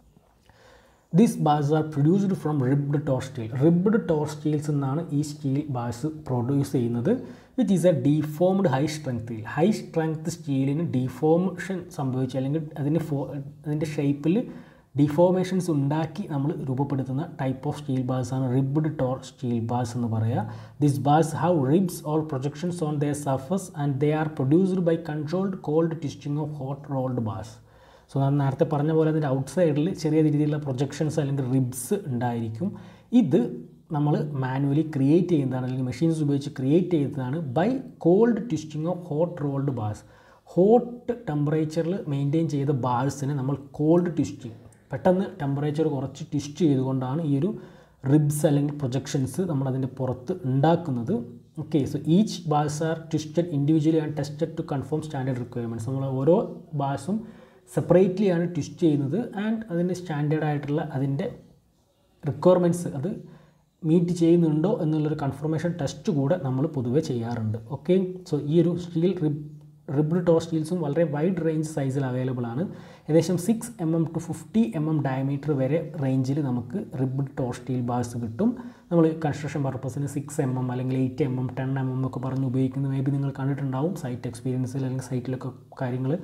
[SPEAKER 1] these bars are produced from ribbed tor steel ribbed tor steels എന്നാണ് ഈ സ്റ്റീൽ ബാർസ് പ്രൊഡ്യൂസ് ചെയ്യുന്നത് which is a deformed high strength high strength സ്റ്റീലിന് ഡിഫോർമേഷൻ സംഭവിച്ചു അല്ലെങ്കിൽ അതിന് ഫോ അതിൻ്റെ ഷേപ്പിൽ ഡിഫോർമേഷൻസ് ഉണ്ടാക്കി നമ്മൾ രൂപപ്പെടുത്തുന്ന ടൈപ്പ് ഓഫ് സ്റ്റീൽ ബാർസ് ആണ് റിബ്ഡ് ടോർ സ്റ്റീൽ ബാർസ് എന്ന് പറയുക this bars have ribs or projections on their surface and they are produced by controlled cold twisting of hot rolled bars so ഞാൻ നേരത്തെ പറഞ്ഞ പോലെ അതിൻ്റെ ഔട്ട് സൈഡിൽ ചെറിയ രീതിയിലുള്ള പ്രൊജക്ഷൻസ് അല്ലെങ്കിൽ റിബ്സ് ഉണ്ടായിരിക്കും ഇത് നമ്മൾ മാനുവലി ക്രിയേറ്റ് ചെയ്യുന്നതാണ് അല്ലെങ്കിൽ മെഷീൻസ് ഉപയോഗിച്ച് ക്രിയേറ്റ് ചെയ്യുന്നതാണ് by cold twisting of hot rolled bars hot ടെമ്പറേച്ചറിൽ മെയിൻറ്റെയിൻ ചെയ്ത ബാർസിനെ നമ്മൾ കോൾഡ് ട്വിസ്റ്റിംഗ് പെട്ടെന്ന് ടെമ്പറേച്ചർ കുറച്ച് ട്വിസ്റ്റ് ചെയ്തുകൊണ്ടാണ് ഈ ഒരു റിബ്സ് അല്ലെങ്കിൽ പ്രൊജക്ഷൻസ് നമ്മൾ അതിൻ്റെ പുറത്ത് ഉണ്ടാക്കുന്നത് okay so each bars are twisted individually and tested to confirm standard requirements നമ്മൾ ഓരോ ബാർസും സെപ്പറേറ്റ്ലി ആണ് ട്വിസ്റ്റ് ചെയ്യുന്നത് ആൻഡ് അതിൻ്റെ സ്റ്റാൻഡേർഡ് ആയിട്ടുള്ള അതിൻ്റെ റിക്വയർമെൻറ്റ്സ് അത് മീറ്റ് ചെയ്യുന്നുണ്ടോ എന്നുള്ളൊരു കൺഫർമേഷൻ ടെസ്റ്റ് കൂടെ നമ്മൾ പൊതുവെ ചെയ്യാറുണ്ട് ഓക്കെ സോ ഈ ഒരു സ്റ്റീൽ റിബ് റിബ്ഡ് ടോർ സ്റ്റീൽസും വളരെ വൈഡ് റേഞ്ച് സൈസിൽ അവൈലബിൾ ആണ് ഏകദേശം six M M to fifty M M diameter വരെ റേഞ്ചിൽ നമുക്ക് റിബ്ഡ് ടോർ സ്റ്റീൽ ബാർസ് കിട്ടും നമ്മൾ കൺസ്ട്രക്ഷൻ പർപ്പസിന് സിക്സ് എം എം അല്ലെങ്കിൽ eight M M ten M M ഒക്കെ പറഞ്ഞ് ഉപയോഗിക്കുന്നത് മേ ബി നിങ്ങൾ കണ്ടിട്ടുണ്ടാവും സൈറ്റ് എക്സ്പീരിയൻസിൽ അല്ലെങ്കിൽ സൈറ്റിലൊക്കെ കാര്യങ്ങൾ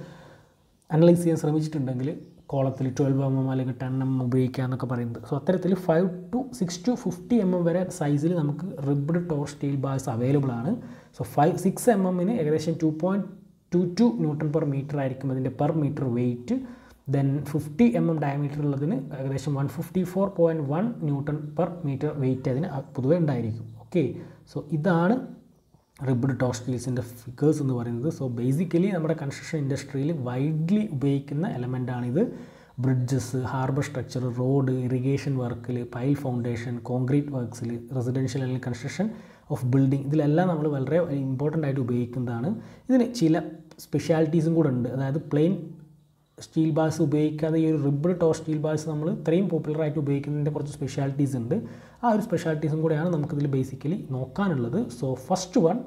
[SPEAKER 1] അനലൈസ് ചെയ്യാൻ ശ്രമിച്ചിട്ടുണ്ടെങ്കിൽ കോളത്തിൽ ട്വൽവ് എം എം അല്ലെങ്കിൽ ടെൻ എം എം ഉപയോഗിക്കുക എന്നൊക്കെ പറയുന്നത് സോ അത്തരത്തിൽ five to six to fifty M M വരെ സൈസിൽ നമുക്ക് ribbed tor steel bars available ആണ് സോ ഫൈവ് സിക്സ് എം എമ്മിന് ഏകദേശം two point two two newton per metre ആയിരിക്കും അതിൻ്റെ per metre weight then fifty M M diameter ഉള്ളതിന് ഏകദേശം one fifty four point one newton per metre weight അതിന് പൊതുവെ ഉണ്ടായിരിക്കും ഓക്കെ സോ ഇതാണ് റിബ്ഡ് ടോർ സ്റ്റീൽസിൻ്റെ ഫിഗേഴ്സ് എന്ന് പറയുന്നത് സോ ബേസിക്കലി നമ്മുടെ കൺസ്ട്രക്ഷൻ ഇൻഡസ്ട്രിയിൽ വൈഡ്ലി ഉപയോഗിക്കുന്ന എലമെൻ്റാണിത് bridges harbour structure road irrigation വർക്കിൽ പൈൽ ഫൗണ്ടേഷൻ കോൺക്രീറ്റ് വർക്ക്സിൽ റെസിഡൻഷ്യൽ അല്ലെങ്കിൽ കൺസ്ട്രക്ഷൻ ഓഫ് ബിൽഡിംഗ് ഇതിലെല്ലാം നമ്മൾ വളരെ ഇമ്പോർട്ടൻ്റ് ആയിട്ട് ഉപയോഗിക്കുന്നതാണ് ഇതിന് ചില സ്പെഷ്യാലിറ്റീസും കൂടെ ഉണ്ട് അതായത് പ്ലെയിൻ സ്റ്റീൽ ബാസ് ഉപയോഗിക്കാതെ ഈ ഒരു റിബ്ഡ് ടോർ സ്റ്റീൽ ബാസ് നമ്മൾ ഇത്രയും പോപ്പുലറായിട്ട് ഉപയോഗിക്കുന്നതിൻ്റെ കുറച്ച് സ്പെഷ്യാലിറ്റീസ് ഉണ്ട് ആ ഒരു സ്പെഷ്യാലിറ്റീസും കൂടെയാണ് നമുക്കിതിൽ ബേസിക്കലി നോക്കാനുള്ളത് so first one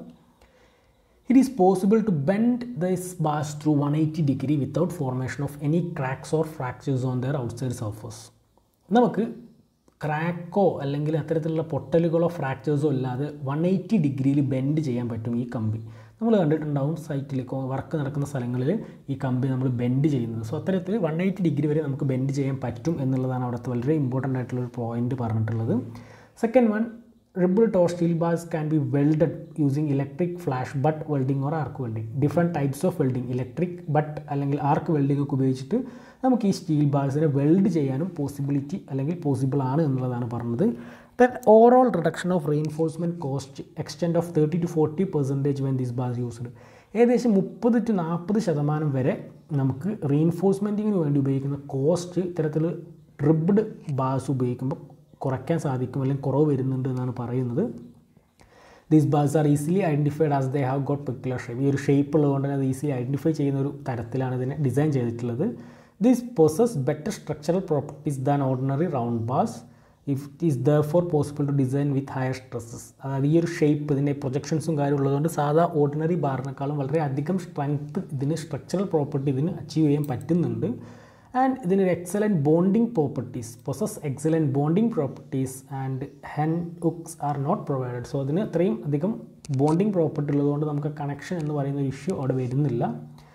[SPEAKER 1] it is possible to bend this bars through one eighty degree without formation of any cracks or fractures on the outside surface നമുക്ക് ക്രാക്കോ അല്ലെങ്കിൽ അത്തരത്തിലുള്ള പൊട്ടലുകളോ ഫ്രാക്ചേഴ്സോ ഇല്ലാതെ വൺ എയ്റ്റി ഡിഗ്രിയിൽ ബെൻഡ് ചെയ്യാൻ പറ്റും ഈ കമ്പി നമ്മൾ കണ്ടിട്ടുണ്ടാവും സൈറ്റിൽ വർക്ക് നടക്കുന്ന സ്ഥലങ്ങളിൽ ഈ കമ്പി നമ്മൾ ബെൻഡ് ചെയ്യുന്നത് സോ അത്തരത്തിൽ വൺ എയ്റ്റി ഡിഗ്രി വരെ നമുക്ക് ബെൻഡ് ചെയ്യാൻ പറ്റും എന്നുള്ളതാണ് അവിടുത്തെ വളരെ ഇമ്പോർട്ടൻ്റ് ആയിട്ടുള്ള ഒരു പോയിന്റ് പറഞ്ഞിട്ടുള്ളത് second one ribbed tor steel bars can be welded using electric flash butt welding or arc welding different types of welding electric butt അല്ലെങ്കിൽ ആർക്ക് വെൽഡിംഗ് ഒക്കെ ഉപയോഗിച്ചിട്ട് നമുക്ക് ഈ സ്റ്റീൽ ബാർസിനെ വെൽഡ് ചെയ്യാനും പോസിബിലിറ്റി അല്ലെങ്കിൽ പോസിബിൾ ആണ് എന്നുള്ളതാണ് പറഞ്ഞത് then overall reduction of reinforcement cost extend of thirty to forty percentage when these bars used ഏകദേശം മുപ്പത് ടു നാൽപ്പത് ശതമാനം വരെ നമുക്ക് റീഇൻഫോഴ്സ്മെൻറ്റിങ്ങിന് വേണ്ടി ഉപയോഗിക്കുന്ന കോസ്റ്റ് ഇത്തരത്തിൽ റിബ്ഡ് ബാസ് ഉപയോഗിക്കുമ്പോൾ കുറയ്ക്കാൻ സാധിക്കും അല്ലെങ്കിൽ കുറവ് വരുന്നുണ്ട് എന്നാണ് പറയുന്നത് these bars are easily identified as they have got peculiar shape ഈ ഒരു ഷേപ്പ് ഉള്ളതുകൊണ്ട് തന്നെ അത് ഈസിലി ഐഡൻറ്റിഫൈ ചെയ്യുന്ന ഒരു തരത്തിലാണ് ഇതിനെ ഡിസൈൻ ചെയ്തിട്ടുള്ളത് this possess better structural properties than ordinary round bars if it is therefore possible to design with higher stresses അതായത് ഈ ഒരു ഷേപ്പ് ഇതിൻ്റെ പ്രൊജക്ഷൻസും കാര്യം ഉള്ളതുകൊണ്ട് സാധാ ഓർഡിനറി ബാറിനേക്കാളും വളരെ അധികം സ്ട്രെങ്ത് ഇതിന് സ്ട്രക്ചറൽ പ്രോപ്പർട്ടി ഇതിന് അച്ചീവ് ചെയ്യാൻ പറ്റുന്നുണ്ട് ആൻഡ് ഇതിനൊരു excellent bonding properties possess excellent bonding properties and hence hooks are not provided so അതിന് അത്രയും അധികം ബോണ്ടിങ് പ്രോപ്പർട്ടി ഉള്ളതുകൊണ്ട് നമുക്ക് കണക്ഷൻ എന്ന് പറയുന്ന ഒരു ഇഷ്യൂ അവിടെ വരുന്നില്ല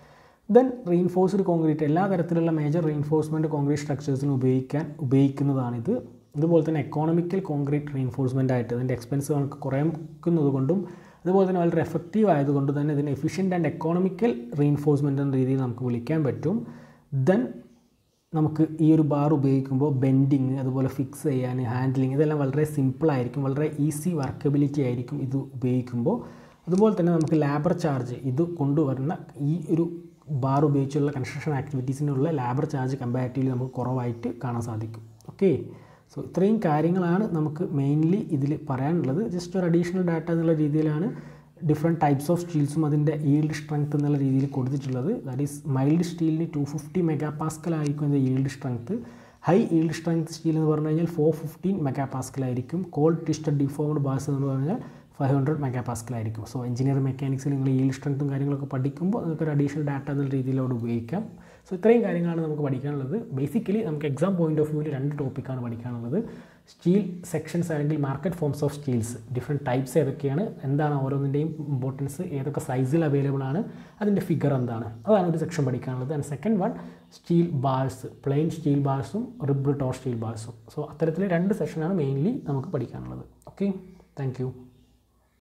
[SPEAKER 1] ദെൻ റീൻഫോഴ്സ്ഡ് കോൺക്രീറ്റ് എല്ലാ തരത്തിലുള്ള മേജർ റീൻഫോഴ്സ്മെൻറ്റ് കോൺക്രീറ്റ് സ്ട്രക്ചേഴ്സിനും ഉപയോഗിക്കാൻ ഉപയോഗിക്കുന്നതാണിത് ഇതുപോലെ തന്നെ എക്കോണമിക്കൽ കോൺക്രീറ്റ് റീൻഫോഴ്സ്മെൻ്റ് ആയിട്ട് അതിൻ്റെ എക്സ്പെൻസ് നമുക്ക് കുറയ്ക്കുന്നത് കൊണ്ടും അതുപോലെ തന്നെ വളരെ എഫക്റ്റീവ് ആയതുകൊണ്ട് തന്നെ ഇതിന് എഫിഷ്യൻ്റ് ആൻഡ് എക്കോണമിക്കൽ റീൻഫോഴ്സ്മെൻ്റ് എന്ന രീതിയിൽ നമുക്ക് വിളിക്കാൻ പറ്റും ദെൻ നമുക്ക് ഈ ഒരു ബാർ ഉപയോഗിക്കുമ്പോൾ ബെൻഡിങ് അതുപോലെ ഫിക്സ് ചെയ്യാൻ ഹാൻഡ്ലിങ് ഇതെല്ലാം വളരെ സിമ്പിളായിരിക്കും വളരെ ഈസി വർക്കബിലിറ്റി ആയിരിക്കും ഇത് ഉപയോഗിക്കുമ്പോൾ അതുപോലെ തന്നെ നമുക്ക് ലേബർ ചാർജ് ഇത് കൊണ്ടുവരുന്ന ഈ ഒരു ബാർ ഉപയോഗിച്ചുള്ള കൺസ്ട്രക്ഷൻ ആക്ടിവിറ്റീസിനുള്ള ലേബർ ചാർജ് കമ്പാരിറ്റീവ്ലി നമുക്ക് കുറവായിട്ട് കാണാൻ സാധിക്കും ഓക്കെ സോ ഇത്രയും കാര്യങ്ങളാണ് നമുക്ക് മെയിൻലി ഇതിൽ പറയാനുള്ളത് ജസ്റ്റ് ഒരു അഡീഷണൽ ഡാറ്റ എന്നുള്ള രീതിയിലാണ് ഡിഫറെൻറ്റ് ടൈപ്സ് ഓഫ് സ്റ്റീൽസും അതിൻ്റെ ഈൽഡ് സ്ട്രെങ്ത് എന്നുള്ള രീതിയിൽ കൊടുത്തിട്ടുള്ളത് ദാറ്റ് ഈസ് മൈൽഡ് സ്റ്റീലിന് ടു ഫിഫ്റ്റി മെഗാ പാസ്കൽ ആയിരിക്കും അതിൻ്റെ yield strength high yield strength steel എന്ന് പറഞ്ഞു കഴിഞ്ഞാൽ ഫോർ ഫിഫ്റ്റീൻ മെഗാ പാസ്കൽ ആയിരിക്കും കോൾഡ് ട്വിസ്റ്റഡ് ഡിഫോംഡ് ബാസ് എന്ന് പറഞ്ഞാൽ ഫൈവ് ഹൺഡ്രഡ് മെഗാ പാസ്കൽ ആയിരിക്കും സോ എഞ്ചിനീയർ മെക്കാനിക്സിൽ നിങ്ങൾ ഈൽഡ് സ്ട്രെങ്ത്തും കാര്യങ്ങളൊക്കെ പഠിക്കുമ്പോൾ നിങ്ങൾക്ക് ഒരു അഡീഷണൽ ഡാറ്റ എന്നുള്ള രീതിയിൽ അവിടെ ഉപയോഗിക്കാം സോ ഇത്രയും കാര്യങ്ങളാണ് നമുക്ക് പഠിക്കാനുള്ളത് ബേസിക്കലി നമുക്ക് എക്സാം പോയിന്റ് ഓഫ് വ്യൂവിൽ രണ്ട് ടോപ്പിക്കാണ് പഠിക്കാനുള്ളത് സ്റ്റീൽ സെക്ഷൻസ് അല്ലെങ്കിൽ market forms of steels different types ഏതൊക്കെയാണ് എന്താണ് ഓരോന്നിൻ്റെയും ഇമ്പോർട്ടൻസ് ഏതൊക്കെ സൈസിൽ അവൈലബിൾ ആണ് അതിൻ്റെ ഫിഗർ എന്താണ് അതാണ് ഒരു സെക്ഷൻ പഠിക്കാനുള്ളത് and second one steel bars plain steel ബാൾസും റിബ്രിട്ട് ഓർ സ്റ്റീൽ ബാൾസും സോ അത്തരത്തിൽ രണ്ട് സെഷനാണ് മെയിൻലി നമുക്ക് പഠിക്കാനുള്ളത് ഓക്കെ താങ്ക്